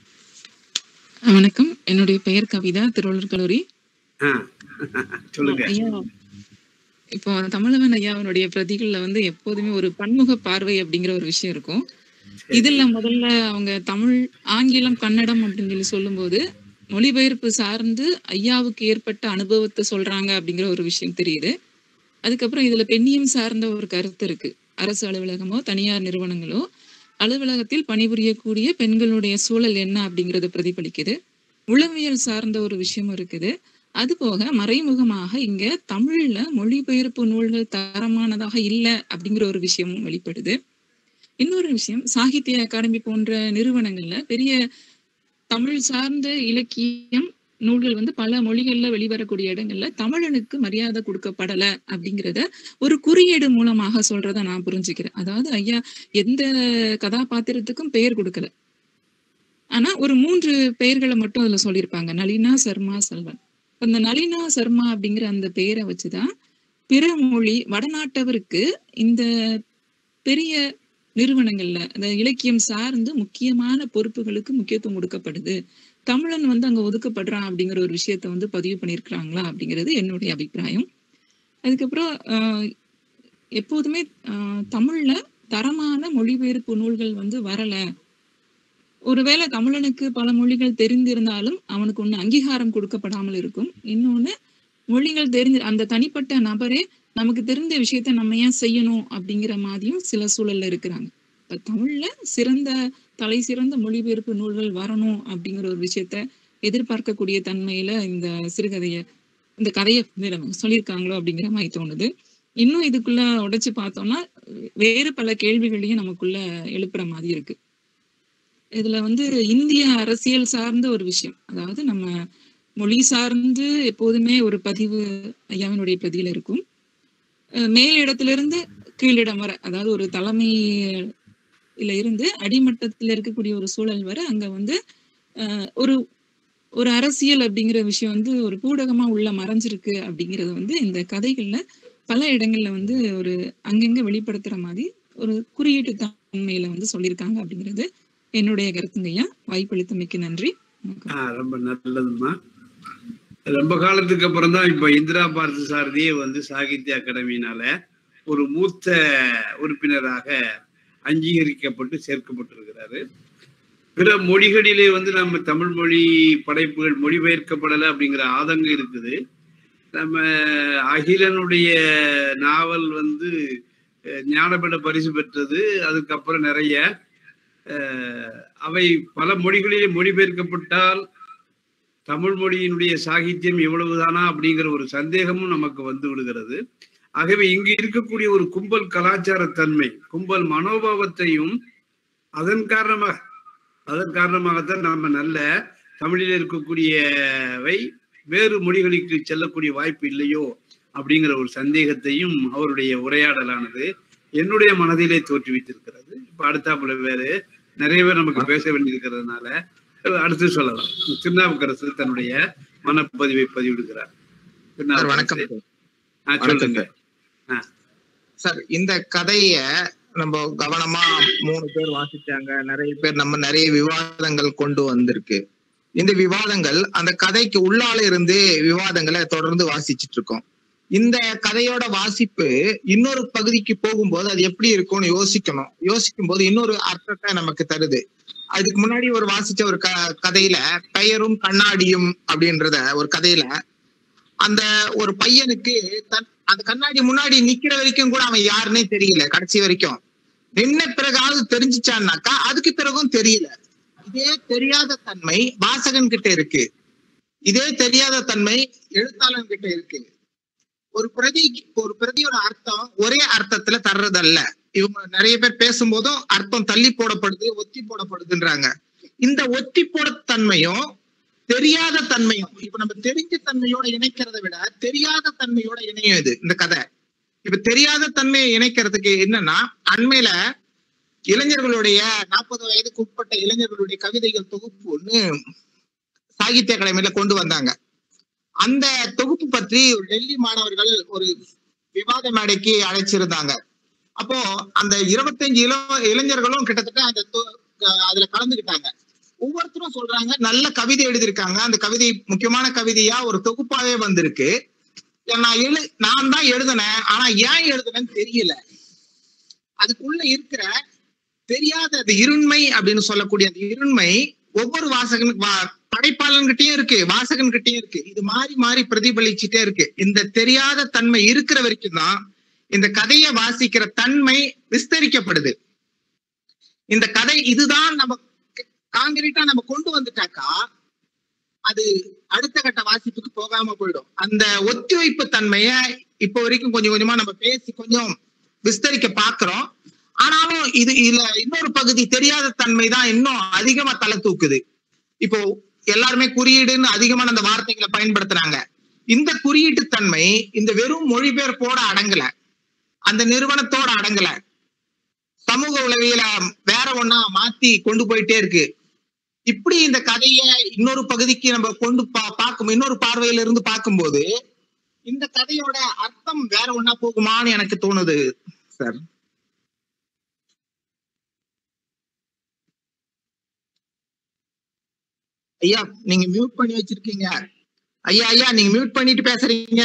வணக்கம் என்னுடைய பெயர் கவிதா திருவள்ளூர் கல்லூரி ஆ, சொல்லுங்க ஐயா இப்போ தமிழவன் ஐயாவினுடைய பிரதிகள்ல வந்து எப்போதுமே ஒரு பன்முக பார்வை அப்படிங்கிற ஒரு விஷயம் இருக்கும் இதுல முதல்ல அவங்க தமிழ் ஆங்கிலம் கன்னடம் அப்படின்னு சொல்லி சொல்லும்போது மொழிபெயர்ப்பு சார்ந்து ஐயாவுக்கு ஏற்பட்ட அனுபவத்தை சொல்றாங்க அப்படிங்கிற ஒரு விஷயம் தெரியுது அதுக்கப்புறம் இதுல பெண்ணியம் சார்ந்த ஒரு கருத்து இருக்கு அரசு அலுவலகமோ தனியார் நிறுவனங்களோ அலுவலகத்தில் பணிபுரியக்கூடிய பெண்களுடைய சூழல் என்ன அப்படிங்கறத பிரதிபலிக்குது உளவியல் சார்ந்த ஒரு விஷயமும் இருக்குது அது போக மறைமுகமாக இங்க தமிழ்ல மொழிபெயர்ப்பு நூல்கள் தரமானதாக இல்லை அப்படிங்கிற ஒரு விஷயமும் வெளிப்படுது இன்னொரு விஷயம் சாகித்ய அகாடமி போன்ற நிறுவனங்கள்ல பெரிய தமிழ் சார்ந்த இலக்கியம் நூல்கள் வந்து பல மொழிகள்ல வெளிவரக்கூடிய இடங்கள்ல தமிழனுக்கு மரியாதை கொடுக்கப்படல அப்படிங்கிறத ஒரு குறியீடு மூலமாக சொல்றத நான் புரிஞ்சுக்கிறேன் அதாவது ஐயா எந்த கதாபாத்திரத்துக்கும் பெயர் கொடுக்கல ஆனா ஒரு மூன்று பெயர்களை மட்டும் அதுல சொல்லியிருப்பாங்க நளினா சர்மா செல்வன் அந்த நளினா சர்மா அப்படிங்கிற அந்த பெயரை வச்சுதான் பிற மொழி வடநாட்டவருக்கு இந்த பெரிய நிறுவனங்கள்ல அந்த இலக்கியம் சார்ந்து முக்கியமான பொறுப்புகளுக்கு முக்கியத்துவம் கொடுக்கப்படுது தமிழன் வந்து அங்க ஒதுக்கப்படுறான் அப்படிங்கிற ஒரு விஷயத்த வந்து பதிவு பண்ணியிருக்கிறாங்களா அப்படிங்கிறது என்னுடைய அபிப்பிராயம் அதுக்கப்புறம் ஆஹ் எப்போதுமே ஆஹ் தமிழ்ல தரமான மொழிபெயர்ப்பு நூல்கள் வந்து வரல ஒருவேளை தமிழனுக்கு பல மொழிகள் தெரிந்திருந்தாலும் அவனுக்கு ஒண்ணு அங்கீகாரம் கொடுக்கப்படாமல் இருக்கும் இன்னொன்னு மொழிகள் தெரிஞ்சு அந்த தனிப்பட்ட நபரே நமக்கு தெரிந்த விஷயத்த நம்ம ஏன் செய்யணும் அப்படிங்கிற மாதிரியும் சில சூழல்ல இருக்கிறாங்க இப்ப தமிழ்ல சிறந்த தலை சிறந்த மொழிபெயர்ப்பு நூல்கள் வரணும் அப்படிங்கிற ஒரு விஷயத்த எதிர்பார்க்கக்கூடிய தன்மையில இந்த சிறுகதைய இந்த கதையை வந்து நமக்கு சொல்லியிருக்காங்களோ அப்படிங்கிற மாதிரி தோணுது இன்னும் இதுக்குள்ள உடைச்சு பார்த்தோம்னா வேறு பல கேள்விகளையும் நமக்குள்ள எழுப்புற மாதிரி இருக்கு இதுல வந்து இந்திய அரசியல் சார்ந்த ஒரு விஷயம் அதாவது நம்ம மொழி சார்ந்து எப்போதுமே ஒரு பதிவு ஐயாவினுடைய பிரதியில இருக்கும் அஹ் மேல் இடத்திலிருந்து கீழிடம் வர அதாவது ஒரு தலைமையில இருந்து அடிமட்டத்துல இருக்கக்கூடிய ஒரு சூழல் வர அங்க வந்து அஹ் ஒரு ஒரு அரசியல் அப்படிங்கிற விஷயம் வந்து ஒரு பூடகமா உள்ள மறைஞ்சிருக்கு அப்படிங்கறது வந்து இந்த கதைகள்ல பல இடங்கள்ல வந்து ஒரு அங்கங்க வெளிப்படுத்துற மாதிரி ஒரு குறியீட்டு தன்மையில வந்து சொல்லியிருக்காங்க அப்படிங்கிறது என்னுடைய கருத்துங்கய்யா வாய்ப்பளித்தமைக்கு நன்றி வணக்கம் ஆ ரொம்ப நல்லதும்மா ரொம்ப காலத்துக்கு அப்புறம் தான் இப்ப இந்திரா பாரதி சாரதியே வந்து சாகித்ய அகாடமியினால ஒரு மூத்த உறுப்பினராக அங்கீகரிக்கப்பட்டு சேர்க்கப்பட்டிருக்கிறாரு பிற மொழிகளிலே வந்து நம்ம தமிழ் மொழி படைப்புகள் மொழிபெயர்க்கப்படலை அப்படிங்கிற ஆதங்கம் இருக்குது நம்ம அகிலனுடைய நாவல் வந்து அஹ், ஞானபீட பரிசு பெற்றது அதுக்கப்புறம் நிறைய அஹ், அவை பல மொழிகளிலே மொழிபெயர்க்கப்பட்டால் தமிழ் மொழியினுடைய சாகித்யம் இவ்வளவுதானா அப்படிங்கிற ஒரு சந்தேகமும் நமக்கு வந்து விடுகிறது ஆகவே இங்கு இருக்கக்கூடிய ஒரு கும்பல் கலாச்சார தன்மை கும்பல் மனோபாவத்தையும் அதன் காரணமாக அதன் காரணமாகத்தான் நம்ம நல்ல தமிழில் இருக்கக்கூடியவை வேறு மொழிகளுக்கு செல்லக்கூடிய வாய்ப்பு இல்லையோ அப்படிங்கிற ஒரு சந்தேகத்தையும் அவருடைய உரையாடலானது என்னுடைய மனதிலே தோற்றுவித்திருக்கிறது இப்ப அடுத்தாப்புல வேறு நிறைய பேர் நமக்கு பேச வேண்டியிருக்கிறதுனால அஹ், அடுத்து சொல்லலாம் திருநாவுக்கரசு தன்னுடைய மனப்பதிவை பதிவிடுகிறார் சார் வணக்கம் திருநாவுக்கரசு. சார். ஆ, வணக்கம் சொல்லுங்க சார். சார் இந்த கதைய நம்ம கவனமா மூணு பேர் வாசிச்சாங்க நிறைய பேர் நம்ம நிறைய விவாதங்கள் கொண்டு வந்திருக்கு இந்த விவாதங்கள் அந்த கதைக்கு உள்ளால இருந்து விவாதங்களை தொடர்ந்து வாசிச்சிட்டு இருக்கோம் இந்த கதையோட வாசிப்பு இன்னொரு பகுதிக்கு போகும்போது அது எப்படி இருக்கும்னு யோசிக்கணும் யோசிக்கும் போது இன்னொரு அர்த்தத்தை நமக்கு தருது அதுக்கு முன்னாடி ஒரு வாசிச்ச ஒரு க கதையில பெயரும் கண்ணாடியும் அப்படின்றத ஒரு கதையில அந்த ஒரு பையனுக்கு தன் அந்த கண்ணாடி முன்னாடி நிக்கிற வரைக்கும் கூட அவன் யாருன்னே தெரியல கடைசி வரைக்கும் நின்ன பிறகாவது தெரிஞ்சுச்சான்னாக்கா அதுக்கு பிறகும் தெரியல இதே தெரியாத தன்மை வாசகன் கிட்ட இருக்கு இதே தெரியாத தன்மை எழுத்தாளன் கிட்ட இருக்கு ஒரு பிரதி ஒரு பிரதியோட அர்த்தம் ஒரே அர்த்தத்துல தர்றதல்ல இவங்க நிறைய பேர் பேசும்போதும் அர்த்தம் தள்ளி போடப்படுது ஒத்தி போடப்படுதுன்றாங்க இந்த ஒத்தி போட தன்மையும் தெரியாத தன்மையும் இப்ப நம்ம தெரிஞ்ச தன்மையோட இணைக்கிறத விட தெரியாத தன்மையோட இணையும் இது இந்த கதை இப்ப தெரியாத தன்மையை இணைக்கிறதுக்கு என்னன்னா அண்மையில இளைஞர்களுடைய நாற்பது வயதுக்கு உட்பட்ட இளைஞர்களுடைய கவிதைகள் தொகுப்பு ஒண்ணு சாகித்ய அகாடமியில கொண்டு வந்தாங்க அந்த தொகுப்பு பற்றி ஒரு டெல்லி மாணவர்கள் ஒரு விவாத மேடைக்கு அழைச்சிருந்தாங்க அப்போ அந்த இருபத்தஞ்சு இள இளைஞர்களும் கிட்டத்தட்ட அந்த தொ- அதுல கலந்துக்கிட்டாங்க ஒவ்வொருத்தரும் சொல்றாங்க நல்ல கவிதை எழுதியிருக்காங்க அந்த கவிதை முக்கியமான கவிதையா ஒரு தொகுப்பாவே வந்திருக்கு நான் எழு நான் தான் எழுதினேன் ஆனா ஏன் எழுதுனேன்னு தெரியல அதுக்குள்ள இருக்கிற தெரியாத அந்த இருண்மை அப்படின்னு சொல்லக்கூடிய அந்த இருண்மை ஒவ்வொரு வாசகனுக்கு வா- படைப்பாளன்கிட்டயும் இருக்கு வாசகன்கிட்டயும் இருக்கு இது மாறி மாறி பிரதிபலிச்சுட்டே இருக்கு இந்த தெரியாத தன்மை இருக்கிற வரைக்கும் தான் இந்த கதையை வாசிக்கிற தன்மை விஸ்தரிக்கப்படுது இந்த கதை இதுதான் நம்ம காங்கிரீட்டா நம்ம கொண்டு வந்துட்டாக்கா அது அடுத்த கட்ட வாசிப்புக்கு போகாம போயிடும் அந்த ஒத்திவைப்பு தன்மைய இப்ப வரைக்கும் கொஞ்சம் கொஞ்சமா நம்ம பேசி கொஞ்சம் விஸ்தரிக்க பாக்குறோம் ஆனாலும் இது இதுல இன்னொரு பகுதி தெரியாத தன்மை தான் இன்னும் அதிகமா தலை தூக்குது இப்போ எல்லாருமே குறியீடுன்னு அதிகமான அந்த வார்த்தைகளை பயன்படுத்துறாங்க இந்த குறியீட்டு தன்மை இந்த வெறும் மொழிபெயர்ப்போட அடங்கல அந்த நிறுவனத்தோட அடங்கல சமூக உளவியல வேற ஒண்ணா மாத்தி கொண்டு போயிட்டே இருக்கு இப்படி இந்த கதைய இன்னொரு பகுதிக்கு நம்ம கொண்டு பா பார்க்கும் இன்னொரு பார்வையில இருந்து பார்க்கும்போது இந்த கதையோட அர்த்தம் வேற ஒண்ணா போகுமான்னு எனக்கு தோணுது சார் ஐயா நீங்க மியூட் பண்ணி வச்சிருக்கீங்க ஐயா ஐயா நீங்க மியூட் பண்ணிட்டு பேசுறீங்க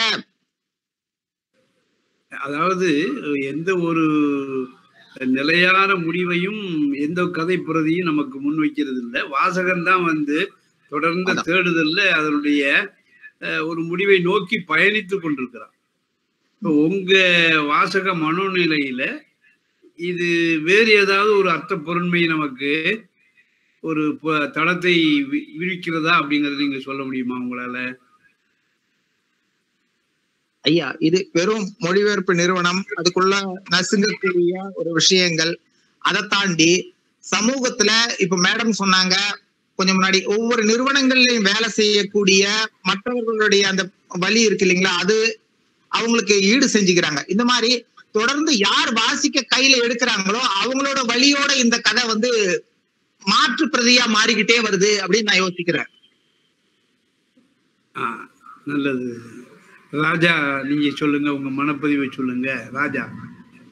அதாவது எந்த ஒரு நிலையான முடிவையும் எந்த கதை பிரதியும் நமக்கு முன் வைக்கிறது இல்லை வாசகன் தான் வந்து தொடர்ந்து அதான். தேடுதல்ல அதனுடைய அஹ், ஒரு முடிவை நோக்கி பயணித்து கொண்டிருக்கிறான் இப்போ உங்க வாசக மனோநிலையில இது வேறு ஏதாவது ஒரு அர்த்த பொருண்மை நமக்கு ஒரு ப- தளத்தை வி- விரிக்கிறதா அப்படிங்கறத நீங்க சொல்ல முடியுமா உங்களால ஐயா இது வெறும் மொழிபெயர்ப்பு நிறுவனம் அதுக்குள்ள நசுங்கக்கூடிய ஒரு விஷயங்கள் அதை தாண்டி சமூகத்துல இப்ப மேடம் சொன்னாங்க கொஞ்சம் முன்னாடி ஒவ்வொரு நிறுவனங்கள்லயும் வேலை செய்யக்கூடிய மற்றவர்களுடைய அந்த வழி இருக்கு இல்லைங்களா அது அவங்களுக்கு ஈடு செஞ்சுக்கிறாங்க இந்த மாதிரி தொடர்ந்து யார் வாசிக்க கையில எடுக்கிறாங்களோ அவங்களோட வழியோட இந்த கதை வந்து மாற்று பிரதியா மாறிக்கிட்டே வருது அப்படின்னு நான் யோசிக்கிறேன் ஆ நல்லது ராஜா நீங்க சொல்லுங்க உங்க மனப்பதிவை சொல்லுங்க ராஜா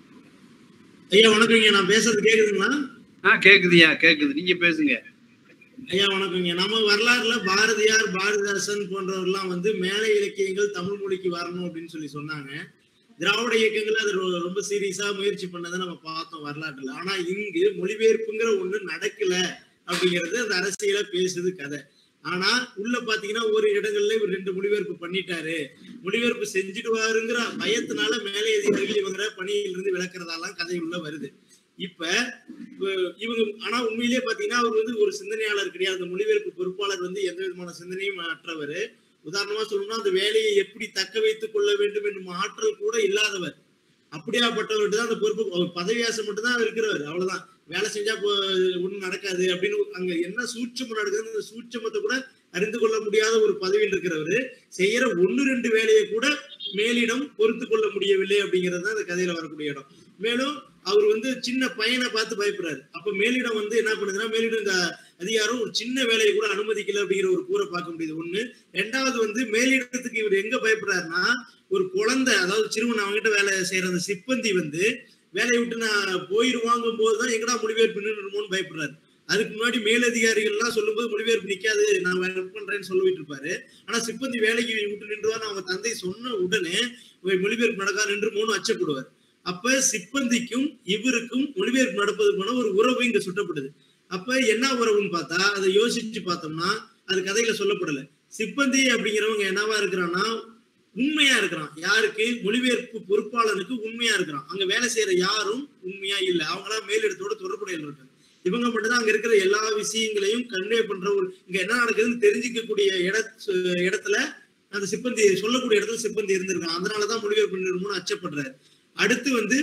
ஐயா வணக்கங்க நான் பேசுறது கேக்குதுங்களா ஆ கேக்குதுயா கேக்குது நீங்க பேசுங்க ஐயா வணக்கங்க நம்ம வரலாறுல பாரதியார் பாரதிதாசன் போன்றவர்லாம் வந்து மேலை இலக்கியங்கள் தமிழ் மொழிக்கு வரணும் அப்படின்னு சொல்லி சொன்னாங்க திராவிட இயக்கங்கள் அது ரொ- ரொம்ப சீரியஸா முயற்சி பண்ணதை நம்ம பார்த்தோம் வரலாற்றுல ஆனா இங்கு மொழிபெயர்ப்புங்கிற ஒண்ணு நடக்கல அப்படிங்கிறது அந்த அரசியல பேசுது கதை ஆனா உள்ள பாத்தீங்கன்னா ஒரு இடங்கள்ல இவர் ரெண்டு மொழிபெயர்ப்பு பண்ணிட்டாரு மொழிபெயர்ப்பு செஞ்சுடுவாருங்கிற பயத்தினால மேலே அதிகாரிகள் இவங்க பணியிலிருந்து விளக்குறதாலாம் கதை உள்ள வருது இப்ப இப்ப இவங்க ஆனா உண்மையிலேயே பாத்தீங்கன்னா அவர் வந்து ஒரு சிந்தனையாளர் கிடையாது அந்த மொழிபெயர்ப்பு பொறுப்பாளர் வந்து எந்த விதமான சிந்தனையும் அற்றவர் உதாரணமா சொல்லணும்னா அந்த வேலையை எப்படி தக்க வைத்துக் கொள்ள வேண்டும் என்னும் ஆற்றல் கூட இல்லாதவர் அப்படியாப்பட்டவர்கிட்ட தான் அந்த பொறுப்பு அவர் பதவியாசம் மட்டும் தான் இருக்கிறவர் அவ்வளவுதான் வேலை செஞ்சா ஒண்ணும் நடக்காது அப்படின்னு அங்க என்ன சூட்சமம் நடக்குதுன்னு அந்த சூட்சமத்தை கூட அறிந்து கொள்ள முடியாத ஒரு பதவியில் இருக்கிறவரு செய்யற ஒண்ணு ரெண்டு வேலையை கூட மேலிடம் பொறுத்து கொள்ள முடியவில்லை அப்படிங்கிறது தான் அந்த கதையில வரக்கூடிய இடம் மேலும் அவர் வந்து சின்ன பையனை பார்த்து பயப்படுறாரு அப்ப மேலிடம் வந்து என்ன பண்ணுதுன்னா மேலிடம் இந்த அதிகாரம் ஒரு சின்ன வேலையை கூட அனுமதிக்கல அப்படிங்கிற ஒரு கூரை பார்க்க முடியுது ஒண்ணு ரெண்டாவது வந்து மேலிடத்துக்கு இவர் எங்க பயப்படுறாருன்னா ஒரு குழந்தை அதாவது சிறுவன் அவங்ககிட்ட வேலை செய்யற அந்த சிப்பந்தி வந்து வேலையை விட்டு நான் போயிருவாங்கும் போதுதான் எங்கடா மொழிபெயர்ப்பு நின்றுமோன்னு பயப்படுறாரு அதுக்கு முன்னாடி மேலதிகாரிகள்லாம் சொல்லும்போது மொழிபெயர்ப்பு நிக்காது நான் ஒர்க் பண்றேன்னு சொல்லிட்டு இருப்பாரு ஆனா சிப்பந்தி வேலைக்கு விட்டு நின்றுவான்னு அவங்க தந்தை சொன்ன உடனே மொழிபெயர்ப்பு நடக்காது நின்றுமோன்னு அச்சப்படுவார் அப்ப சிப்பந்திக்கும் இவருக்கும் மொழிபெயர்ப்பு நடப்பது போன ஒரு உறவு இங்க சுட்டப்படுது அப்ப என்ன உறவுன்னு பார்த்தா அதை யோசிச்சு பார்த்தோம்னா அது கதையில சொல்லப்படல சிப்பந்தி அப்படிங்கிறவங்க என்னவா இருக்கிறான்னா உண்மையா இருக்கிறான் யாருக்கு மொழிபெயர்ப்பு பொறுப்பாளனுக்கு உண்மையா இருக்கிறான் அங்க வேலை செய்யற யாரும் உண்மையா இல்ல அவங்களாம் மேலிடத்தோட தொடர்புடைய இருக்காங்க இவங்க மட்டும்தான் அங்க இருக்கிற எல்லா விஷயங்களையும் கன்வே பண்ற ஒரு இங்க என்ன நடக்குதுன்னு தெரிஞ்சுக்கக்கூடிய இட இடத்துல அந்த சிப்பந்தி சொல்லக்கூடிய இடத்துல சிப்பந்தி இருந்திருக்கான் அதனாலதான் மொழிபெயர்ப்பு நிறுவனம் அச்சப்படுறாரு அடுத்து வந்து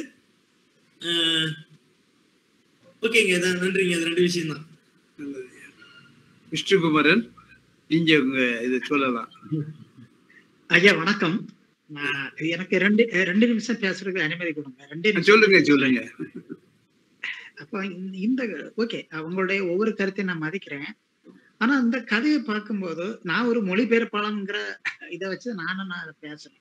ஓகேங்க நன்றிங்க அது ரெண்டு விஷயம் தான் நல்லது விஷ்ணுகுமரன் நீங்க உங்க இதை சொல்லலாம் ஐயா வணக்கம் நான் எனக்கு ரெண்டு ரெண்டு நிமிஷம் பேசுறதுக்கு அனுமதி கொடுங்க ரெண்டு நிமிஷம் சொல்லுங்க சொல்லுங்க அப்ப இந்த- இந்த ஓகே அவங்களுடைய ஒவ்வொரு கருத்தையும் நான் மதிக்கிறேன் ஆனா இந்த கதையை பார்க்கும்போது நான் ஒரு மொழிபெயர்ப்பாளங்கிற இதை வச்சு நானும் நான் அதை பேசுறேன்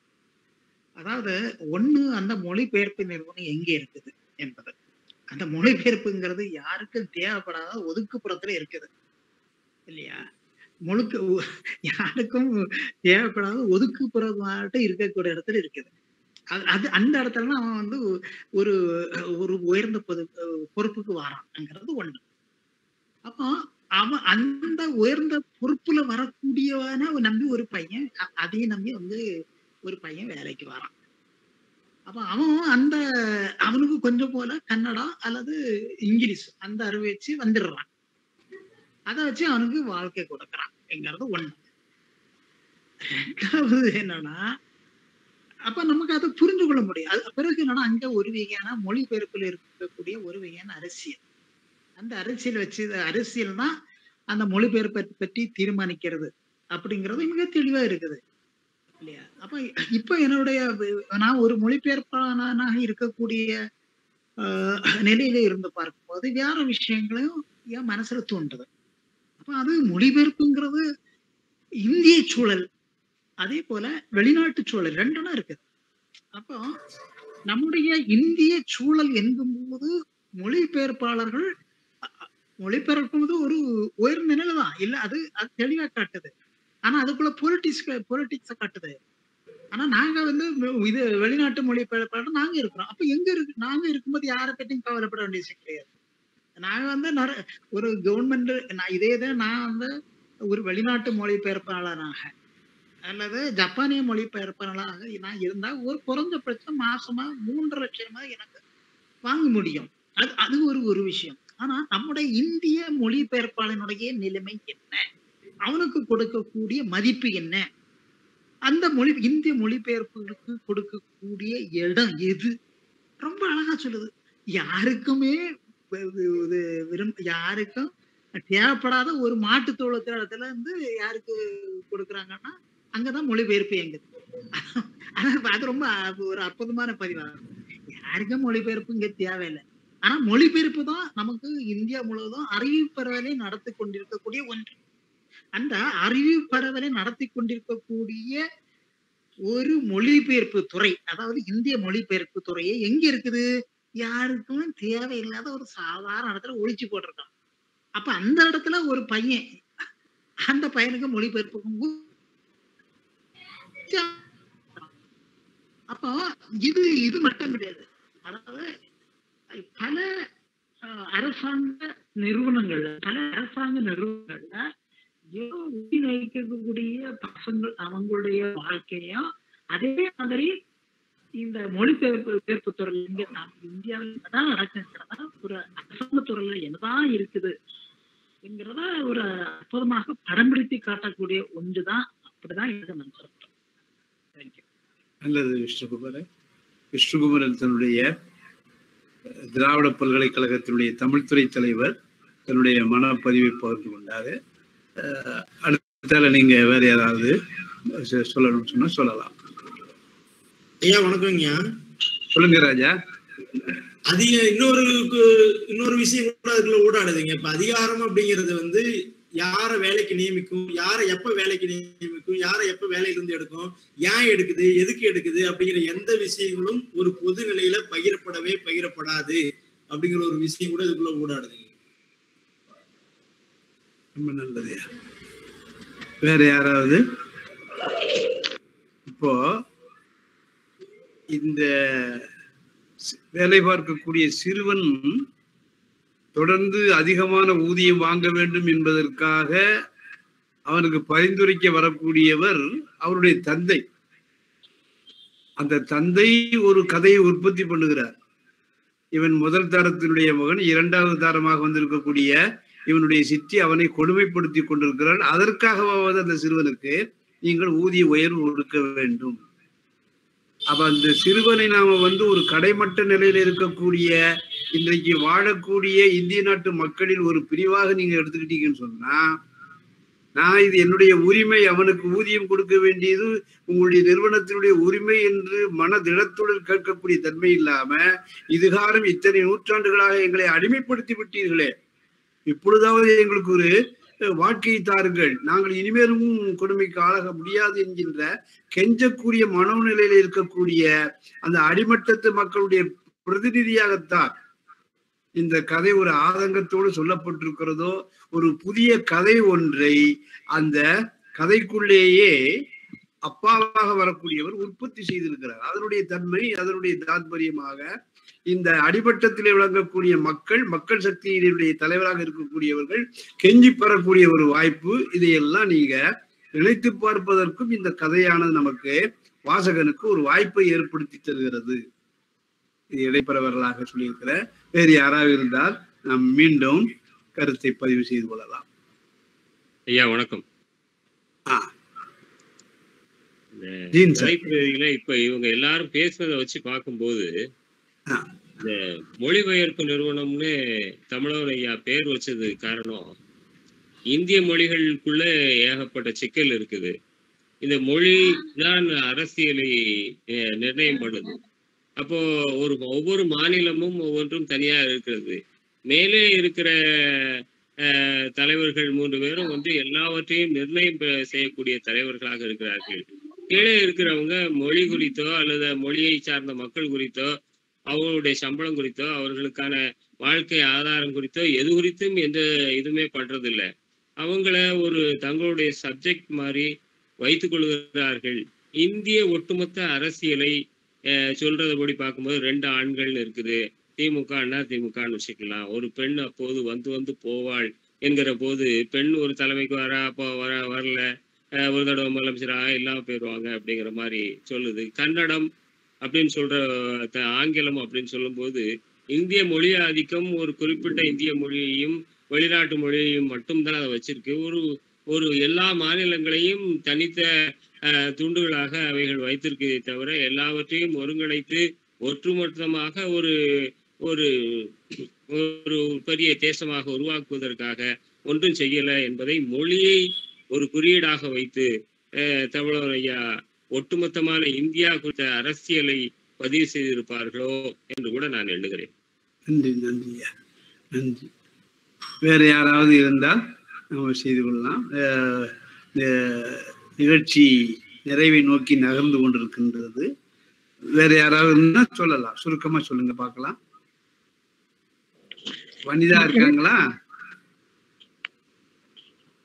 அதாவது ஒண்ணு அந்த மொழிபெயர்ப்பு நிறுவனம் எங்க இருக்குது என்பது அந்த மொழிபெயர்ப்புங்கிறது யாருக்கும் தேவைப்படாத ஒதுக்குப்புறத்துல இருக்குது இல்லையா முழுக்க உ- யாருக்கும் தேவைப்படாத ஒதுக்குப்புறமாட்ட இருக்கக்கூடிய இடத்துல இருக்குது அது அது அந்த இடத்துல அவன் வந்து ஒரு ஒரு உயர்ந்த பொது பொறுப்புக்கு வரான்ங்கிறது ஒண்ணு அப்போ அவன் அந்த உயர்ந்த பொறுப்புல வரக்கூடியவன நம்பி ஒரு பையன் அ- அதையும் நம்பி வந்து ஒரு பையன் வேலைக்கு வரான் அப்ப அவன் அந்த அவனுக்கு கொஞ்சம் போல கன்னடா அல்லது இங்கிலீஷ் அந்த அறிவை வச்சு வந்துடுறான் அதை வச்சு அவனுக்கு வாழ்க்கை கொடுக்கறான்ங்கிறது ஒண்ணு ரெண்டாவது என்னன்னா அப்ப நமக்கு அதை புரிந்து கொள்ள முடியும் அது பிறகு என்னன்னா அங்க ஒரு வகையான மொழிபெயர்ப்பில் இருக்கக்கூடிய ஒரு வகையான அரசியல் அந்த அரசியல் வச்சு அரசியல் தான் அந்த மொழிபெயர்ப்பை பற்றி தீர்மானிக்கிறது அப்படிங்கிறது மிக தெளிவா இருக்குது இல்லையா அப்ப இப்ப என்னுடைய வி- நான் ஒரு மொழிபெயர்ப்பாளனாக இருக்கக்கூடிய ஆஹ், நிலையில இருந்து பார்க்கும்போது வேற விஷயங்களையும் என் மனசுல தோன்றுது அப்ப அது மொழிபெயர்ப்புங்கிறது இந்திய சூழல் அதே போல வெளிநாட்டு சூழல் ரெண்டுனா இருக்குது அப்போ நம்முடைய இந்திய சூழல் என்கும்போது மொழிபெயர்ப்பாளர்கள் அ- அ- மொழிபெயர்ப்புவது ஒரு உயர்ந்த நிலை தான் இல்ல அது அது தெளிவா காட்டுது ஆனா அதுக்குள்ள பொலிட்டிக்ஸ் பொலிட்டிக்ஸ காட்டுது ஆனா நாங்க வந்து வெ- இது வெளிநாட்டு மொழிபெயர்ப்பாளர் நாங்க இருக்கிறோம் அப்ப எங்க இருக்கு நாங்க இருக்கும்போது யாரை பற்றியும் கவலைப்பட வேண்டிய விஷயம் கிடையாது நாங்க வந்து நிறைய ஒரு கவர்மெண்ட் நான் இதே தான் நான் வந்து ஒரு வெளிநாட்டு மொழிபெயர்ப்பாளராக அல்லது ஜப்பானிய மொழிபெயர்ப்பாளராக நான் இருந்தா ஒரு குறைஞ்சபட்சம் மாசமா மூன்று லட்சம் ரூபாய் எனக்கு வாங்க முடியும் அது அது ஒரு ஒரு விஷயம் ஆனா நம்முடைய இந்திய மொழிபெயர்ப்பாளனுடைய நிலைமை என்ன அவனுக்கு கொடுக்கக்கூடிய மதிப்பு என்ன அந்த மொழி இந்திய மொழிபெயர்ப்புகளுக்கு கொடுக்கக்கூடிய இடம் எது ரொம்ப அழகா சொல்லுது யாருக்குமே வி- வி- இது விரும்ப யாருக்கும் தேவைப்படாத ஒரு மாட்டு தொழுக்கிற இடத்துல இருந்து யாருக்கு கொடுக்குறாங்கன்னா அங்கதான் மொழிபெயர்ப்பு எங்குது ஆனா அது ரொம்ப அ- ஒரு அற்புதமான பதிவாகும் யாருக்கும் மொழிபெயர்ப்பு இங்க தேவையில்லை ஆனா மொழிபெயர்ப்பு தான் நமக்கு இந்தியா முழுவதும் அறிவு பரவலை நடத்தி கொண்டிருக்கக்கூடிய ஒன்று அந்த அறிவு பரவலை நடத்தி கொண்டிருக்கக்கூடிய ஒரு மொழிபெயர்ப்பு துறை அதாவது இந்திய மொழிபெயர்ப்பு துறையே எங்க இருக்குது யாருக்கும் தேவையில்லாத ஒரு சாதாரண இடத்துல ஒழிச்சு போட்டிருக்கான் அப்ப அந்த இடத்துல ஒரு பையன் அந்த பையனுக்கு மொழிபெயர்ப்புக்கும் கு- அப்போ இது இது மட்டும் கிடையாது அதாவது பல அஹ், அரசாங்க நிறுவனங்கள்ல பல அரசாங்க நிறுவனங்கள்ல ஏதோ ஊதி வைக்கக்கூடிய பசங்கள் அவங்களுடைய வாழ்க்கையும் அதே மாதிரி இந்த மொழிபெயர்ப்பு பெயர்ப்பு துறையில் இங்க நாம் இந்தியாவில் என்னதான் நடக்குங்கிறதா ஒரு அரசாங்க துறையில என்னதான் இருக்குது என்கிறத ஒரு அற்புதமாக படம் பிடித்து காட்டக்கூடிய ஒன்றுதான் அப்படிதான் இதை நான் சொல்றேன் தேங்க்யூ நல்லது விஷ்ணுகுமரன் விஷ்ணுகுமரன் தன்னுடைய அஹ், திராவிட பல்கலைக்கழகத்தினுடைய தமிழ்துறை தலைவர் தன்னுடைய மனப்பதிவை பகிர்ந்து கொண்டாரு அஹ், அடுத்தால நீங்க வேற யாராவது சொ- சொல்லணும்னு சொன்னா சொல்லலாம் ஐயா வணக்கம்யா சொல்லுங்க ராஜா அதிக இன்னொரு கு- இன்னொரு விஷயம் கூட அதுக்குள்ள ஊடாடுதுங்க இப்ப அதிகாரம் அப்படிங்கிறது வந்து யாரை வேலைக்கு நியமிக்கும் யாரை எப்ப வேலைக்கு நியமிக்கும் யாரை எப்ப வேலையில இருந்து எடுக்கும் ஏன் எடுக்குது எதுக்கு எடுக்குது அப்படிங்கிற எந்த விஷயங்களும் ஒரு பொது நிலையில பகிரப்படவே பகிரப்படாது அப்படிங்கிற ஒரு விஷயம் கூட இதுக்குள்ள ஊடாடுதுங்க ரொம்ப நல்லது வேற யாராவது இப்போ இந்த சி- வேலை பார்க்கக்கூடிய சிறுவன் தொடர்ந்து அதிகமான ஊதியம் வாங்க வேண்டும் என்பதற்காக அவனுக்கு பரிந்துரைக்க வரக்கூடியவர் அவருடைய தந்தை அந்த தந்தை ஒரு கதையை உற்பத்தி பண்ணுகிறார் இவன் முதல் தரத்தினுடைய மகன் இரண்டாவது தரமாக வந்திருக்கக்கூடிய இவனுடைய சித்தி அவனை கொடுமைப்படுத்தி கொண்டிருக்கிறான் அதற்காகவாவது அந்த சிறுவனுக்கு நீங்கள் ஊதிய உயர்வு கொடுக்க வேண்டும் அப்ப அந்த சிறுவனை நாம வந்து ஒரு கடைமட்ட நிலையில இருக்கக்கூடிய இன்றைக்கு வாழக்கூடிய இந்திய நாட்டு மக்களில் ஒரு பிரிவாக நீங்க எடுத்துக்கிட்டீங்கன்னு சொன்னா நான் இது என்னுடைய உரிமை அவனுக்கு ஊதியம் கொடுக்க வேண்டியது உங்களுடைய நிறுவனத்தினுடைய உரிமை என்று மனதிடத்துடன் கேட்கக்கூடிய தன்மை இல்லாம இதுகாரம் இத்தனை நூற்றாண்டுகளாக எங்களை அடிமைப்படுத்தி விட்டீர்களே இப்பொழுதாவது எங்களுக்கு ஒரு அஹ், வாழ்க்கையை தாருங்கள் நாங்கள் இனிமேலும் கொடுமைக்கு ஆளாக முடியாது என்கின்ற கெஞ்சக்கூடிய மனோநிலையில இருக்கக்கூடிய அந்த அடிமட்டத்து மக்களுடைய பிரதிநிதியாகத்தான் இந்த கதை ஒரு ஆதங்கத்தோடு சொல்லப்பட்டிருக்கிறதோ ஒரு புதிய கதை ஒன்றை அந்த கதைக்குள்ளேயே அப்பாவாக வரக்கூடியவர் உற்பத்தி செய்திருக்கிறார் அதனுடைய தன்மை அதனுடைய தாத்பரியமாக இந்த அடிமட்டத்திலே விளங்கக்கூடிய மக்கள் மக்கள் சக்தியினுடைய தலைவராக இருக்கக்கூடியவர்கள் கெஞ்சி பெறக்கூடிய ஒரு வாய்ப்பு இதையெல்லாம் நீங்க நினைத்து பார்ப்பதற்கும் இந்த கதையானது நமக்கு வாசகனுக்கு ஒரு வாய்ப்பை ஏற்படுத்தி தருகிறது இது இடைப்பெறவர்களாக சொல்லியிருக்கிற வேறு யாராவது இருந்தால் நாம் மீண்டும் கருத்தை பதிவு செய்து கொள்ளலாம் ஐயா வணக்கம் ஆ. இந்த ஜீன் சார் தலைப்பிரதிகளை இப்ப இவங்க எல்லாரும் பேசுறதை வச்சு பார்க்கும்போது ஆ. இந்த மொழிபெயர்ப்பு நிறுவனம்னு தமிழர் ஐயா பேர் வச்சது காரணம் இந்திய மொழிகளுக்குள்ள ஏகப்பட்ட சிக்கல் இருக்குது இந்த மொழி தான் அரசியலை அஹ், நிர்ணயம் பண்ணுது அப்போ ஒரு ஒவ்வொரு மாநிலமும் ஒவ்வொன்றும் தனியா இருக்கிறது மேலே இருக்கிற அஹ், தலைவர்கள் மூன்று பேரும் வந்து எல்லாவற்றையும் நிர்ணயம் ப- செய்யக்கூடிய தலைவர்களாக இருக்கிறார்கள் கீழே இருக்கிறவங்க மொழி குறித்தோ அல்லது மொழியை சார்ந்த மக்கள் குறித்தோ அவங்களுடைய சம்பளம் குறித்தோ அவர்களுக்கான வாழ்க்கை ஆதாரம் குறித்தோ எது குறித்தும் எந்த இதுவுமே பண்றதில்ல அவங்கள ஒரு தங்களுடைய சப்ஜெக்ட் மாதிரி வைத்துக் கொள்கிறார்கள் இந்திய ஒட்டுமொத்த அரசியலை அஹ், சொல்றதுபடி பார்க்கும்போது ரெண்டு ஆண்கள்னு இருக்குது திமுக அண்ணா திமுகன்னு வச்சுக்கலாம் ஒரு பெண் அப்போது வந்து வந்து போவாள் என்கிற போது பெண் ஒரு தலைமைக்கு வரா அப்போ வர வரல அஹ், ஒரு தடவை முதலமைச்சராக இல்லாம போயிடுவாங்க அப்படிங்கிற மாதிரி சொல்லுது கன்னடம் அப்படின்னு சொல்ற த- ஆங்கிலம் அப்படின்னு சொல்லும்போது இந்திய மொழி ஆதிக்கம் ஒரு குறிப்பிட்ட இந்திய மொழியையும் வெளிநாட்டு மொழியையும் மட்டும்தான் அதை வச்சிருக்கு ஒரு ஒரு எல்லா மாநிலங்களையும் தனித்த அஹ், துண்டுகளாக அவைகள் வைத்திருக்கே தவிர எல்லாவற்றையும் ஒருங்கிணைத்து ஒற்றுமொத்தமாக ஒரு ஒரு ஒரு பெரிய தேசமாக உருவாக்குவதற்காக ஒன்றும் செய்யல என்பதை மொழியை ஒரு குறியீடாக வைத்து அஹ், தமிழர் ஐயா ஒட்டுமொத்தமான இந்தியா குறித்த அரசியலை பதிவு செய்திருப்பார்களோ என்று கூட நான் எண்ணுகிறேன் நன்றி நன்றி ஐயா நன்றி வேற யாராவது இருந்தால் நம்ம செய்து கொள்ளலாம் அஹ், இந்த நிகழ்ச்சி நிறைவை நோக்கி நகர்ந்து கொண்டிருக்கின்றது வேற யாராவது இருந்தா சொல்லலாம் சுருக்கமா சொல்லுங்க பார்க்கலாம் வனிதா இருக்காங்களா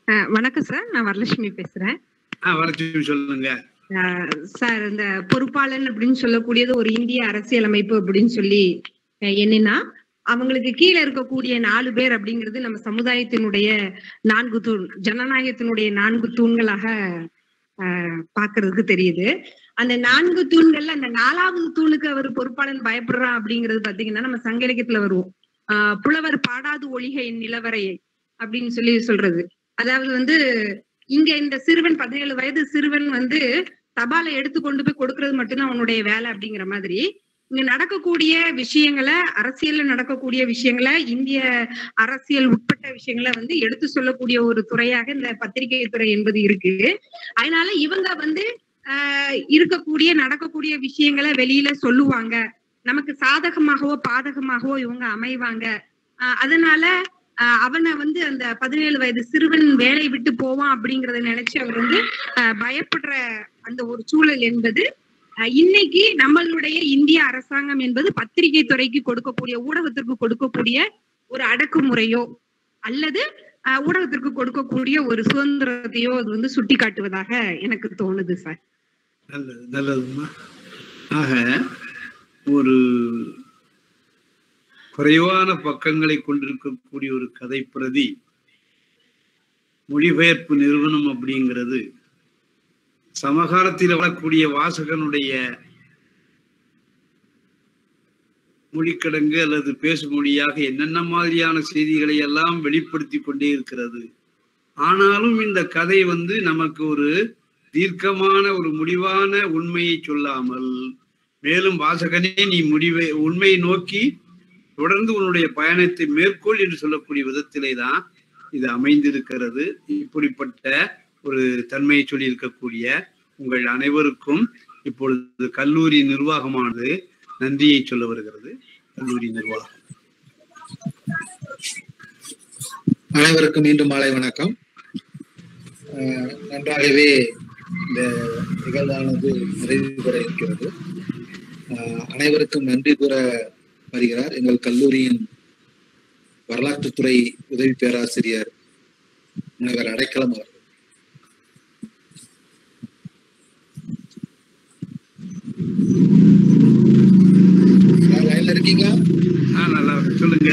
அஹ் வணக்கம் சார் நான் வரலட்சுமி பேசுறேன் ஆ வரட்சி சொல்லுங்க அஹ் சார் இந்த பொறுப்பாளன் அப்படின்னு சொல்லக்கூடியது ஒரு இந்திய அரசியலமைப்பு அப்படின்னு சொல்லி அஹ் என்னன்னா அவங்களுக்கு கீழே இருக்கக்கூடிய நாலு பேர் அப்படிங்கிறது நம்ம சமுதாயத்தினுடைய நான்கு தூண் ஜனநாயகத்தினுடைய நான்கு தூண்களாக அஹ் பார்க்கிறதுக்கு தெரியுது அந்த நான்கு தூண்கள்ல அந்த நாலாவது தூணுக்கு அவர் பொறுப்பாளன் பயப்படுறான் அப்படிங்கிறது பாத்தீங்கன்னா நம்ம சங்க இலக்கியத்துல வருவோம் ஆஹ் புலவர் பாடாது ஒழிக என் நிலவரையை அப்படின்னு சொல்லி சொல்றது அதாவது வந்து இங்க இந்த சிறுவன் பதினேழு வயது சிறுவன் வந்து தபாலை எடுத்து கொண்டு போய் கொடுக்கறது மட்டும்தான் அவனுடைய வேலை அப்படிங்கிற மாதிரி இங்க நடக்கக்கூடிய விஷயங்களை அரசியல்ல நடக்கக்கூடிய விஷயங்களை இந்திய அரசியல் உட்பட்ட விஷயங்களை வந்து எடுத்து சொல்லக்கூடிய ஒரு துறையாக இந்த பத்திரிகை துறை என்பது இருக்கு அதனால இவங்க வந்து ஆஹ் இருக்கக்கூடிய நடக்கக்கூடிய விஷயங்களை வெளியில சொல்லுவாங்க நமக்கு சாதகமாகவோ பாதகமாகவோ இவங்க அமைவாங்க ஆஹ் அதனால ஆஹ் அவனை வந்து அந்த பதினேழு வயது சிறுவன் வேலை விட்டு போவான் அப்படிங்கறத நினைச்சு அவர் வந்து ஆஹ் பயப்படுற அந்த ஒரு சூழல் என்பது ஆஹ் இன்னைக்கு நம்மளுடைய இந்திய அரசாங்கம் என்பது பத்திரிகை துறைக்கு கொடுக்கக்கூடிய ஊடகத்திற்கு கொடுக்கக்கூடிய ஒரு அடக்குமுறையோ அல்லது ஆஹ் ஊடகத்திற்கு கொடுக்கக்கூடிய ஒரு சுதந்திரத்தையோ அது வந்து சுட்டி காட்டுவதாக எனக்கு தோணுது சார் நல்லது நல்லதுமா ஆக ஒரு குறைவான பக்கங்களை கொண்டிருக்கக்கூடிய ஒரு கதை பிரதி மொழிபெயர்ப்பு நிறுவனம் அப்படிங்கிறது சமகாலத்தில் வரக்கூடிய வாசகனுடைய மொழிக்கடங்கு அல்லது பேசும் மொழியாக என்னென்ன மாதிரியான செய்திகளை எல்லாம் வெளிப்படுத்தி கொண்டே இருக்கிறது ஆனாலும் இந்த கதை வந்து நமக்கு ஒரு தீர்க்கமான ஒரு முடிவான உண்மையை சொல்லாமல் மேலும் வாசகனே நீ முடிவை உண்மையை நோக்கி தொடர்ந்து உன்னுடைய பயணத்தை மேற்கொள் என்று சொல்லக்கூடிய விதத்திலே தான் இது அமைந்திருக்கிறது இப்படிப்பட்ட ஒரு தன்மையை சொல்லி இருக்கக்கூடிய உங்கள் அனைவருக்கும் இப்பொழுது கல்லூரி நிர்வாகமானது நன்றியை சொல்ல வருகிறது கல்லூரி நிர்வாகம் அனைவருக்கும் மீண்டும் மாலை வணக்கம் அஹ் நன்றாகவே இந்த நிகழ்வானது நிறைவு பெற இருக்கிறது அஹ் அனைவருக்கும் நன்றி கூற வருகிறார் எங்கள் கல்லூரியின் வரலாற்றுத்துறை உதவி பேராசிரியர் முனைவர் அடைக்கலம் அவர்கள் சார், லைன்ல இருக்கீங்களா ஆ நல்லா இருக்கு சொல்லுங்க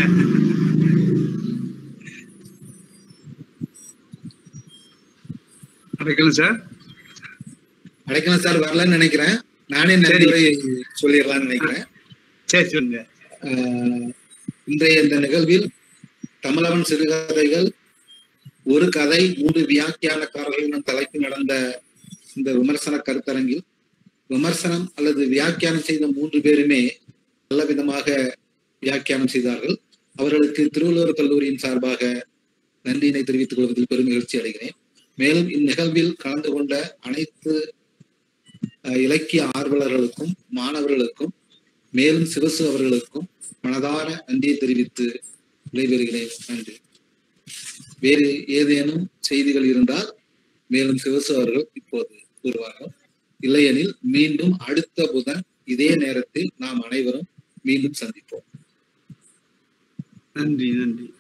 அடைக்கலாம் சார் அடைக்கலம் சார் வரலன்னு நினைக்கிறேன் நானே நன்றி உரை சொல்லிடலாம்னு நினைக்கிறேன் சரி சொல்லுங்க ஆஹ் இன்றைய இந்த நிகழ்வில் தமிழவன் சிறுகதைகள் ஒரு கதை மூன்று வியாக்கியானக்காரர்கள் எனும் தலைப்பில் நடந்த இந்த விமர்சன கருத்தரங்கில் விமர்சனம் அல்லது வியாக்கியானம் செய்த மூன்று பேருமே நல்ல விதமாக வியாக்கியானம் செய்தார்கள் அவர்களுக்கு திருவள்ளுவர் கல்லூரியின் சார்பாக நன்றியினை தெரிவித்துக் கொள்வதில் பெரும் மகிழ்ச்சி அடைகிறேன் மேலும் இந்நிகழ்வில் கலந்து கொண்ட அனைத்து அஹ், இலக்கிய ஆர்வலர்களுக்கும் மாணவர்களுக்கும் மேலும் சிவசு அவர்களுக்கும் மனதார நன்றியை தெரிவித்து விடைபெறுகிறேன் நன்றி வேறு ஏதேனும் செய்திகள் இருந்தால் மேலும் சிவசு அவர்கள் இப்போது கூறுவார்கள் இல்லையெனில் மீண்டும் அடுத்த புதன் இதே நேரத்தில் நாம் அனைவரும் மீண்டும் சந்திப்போம் நன்றி நன்றி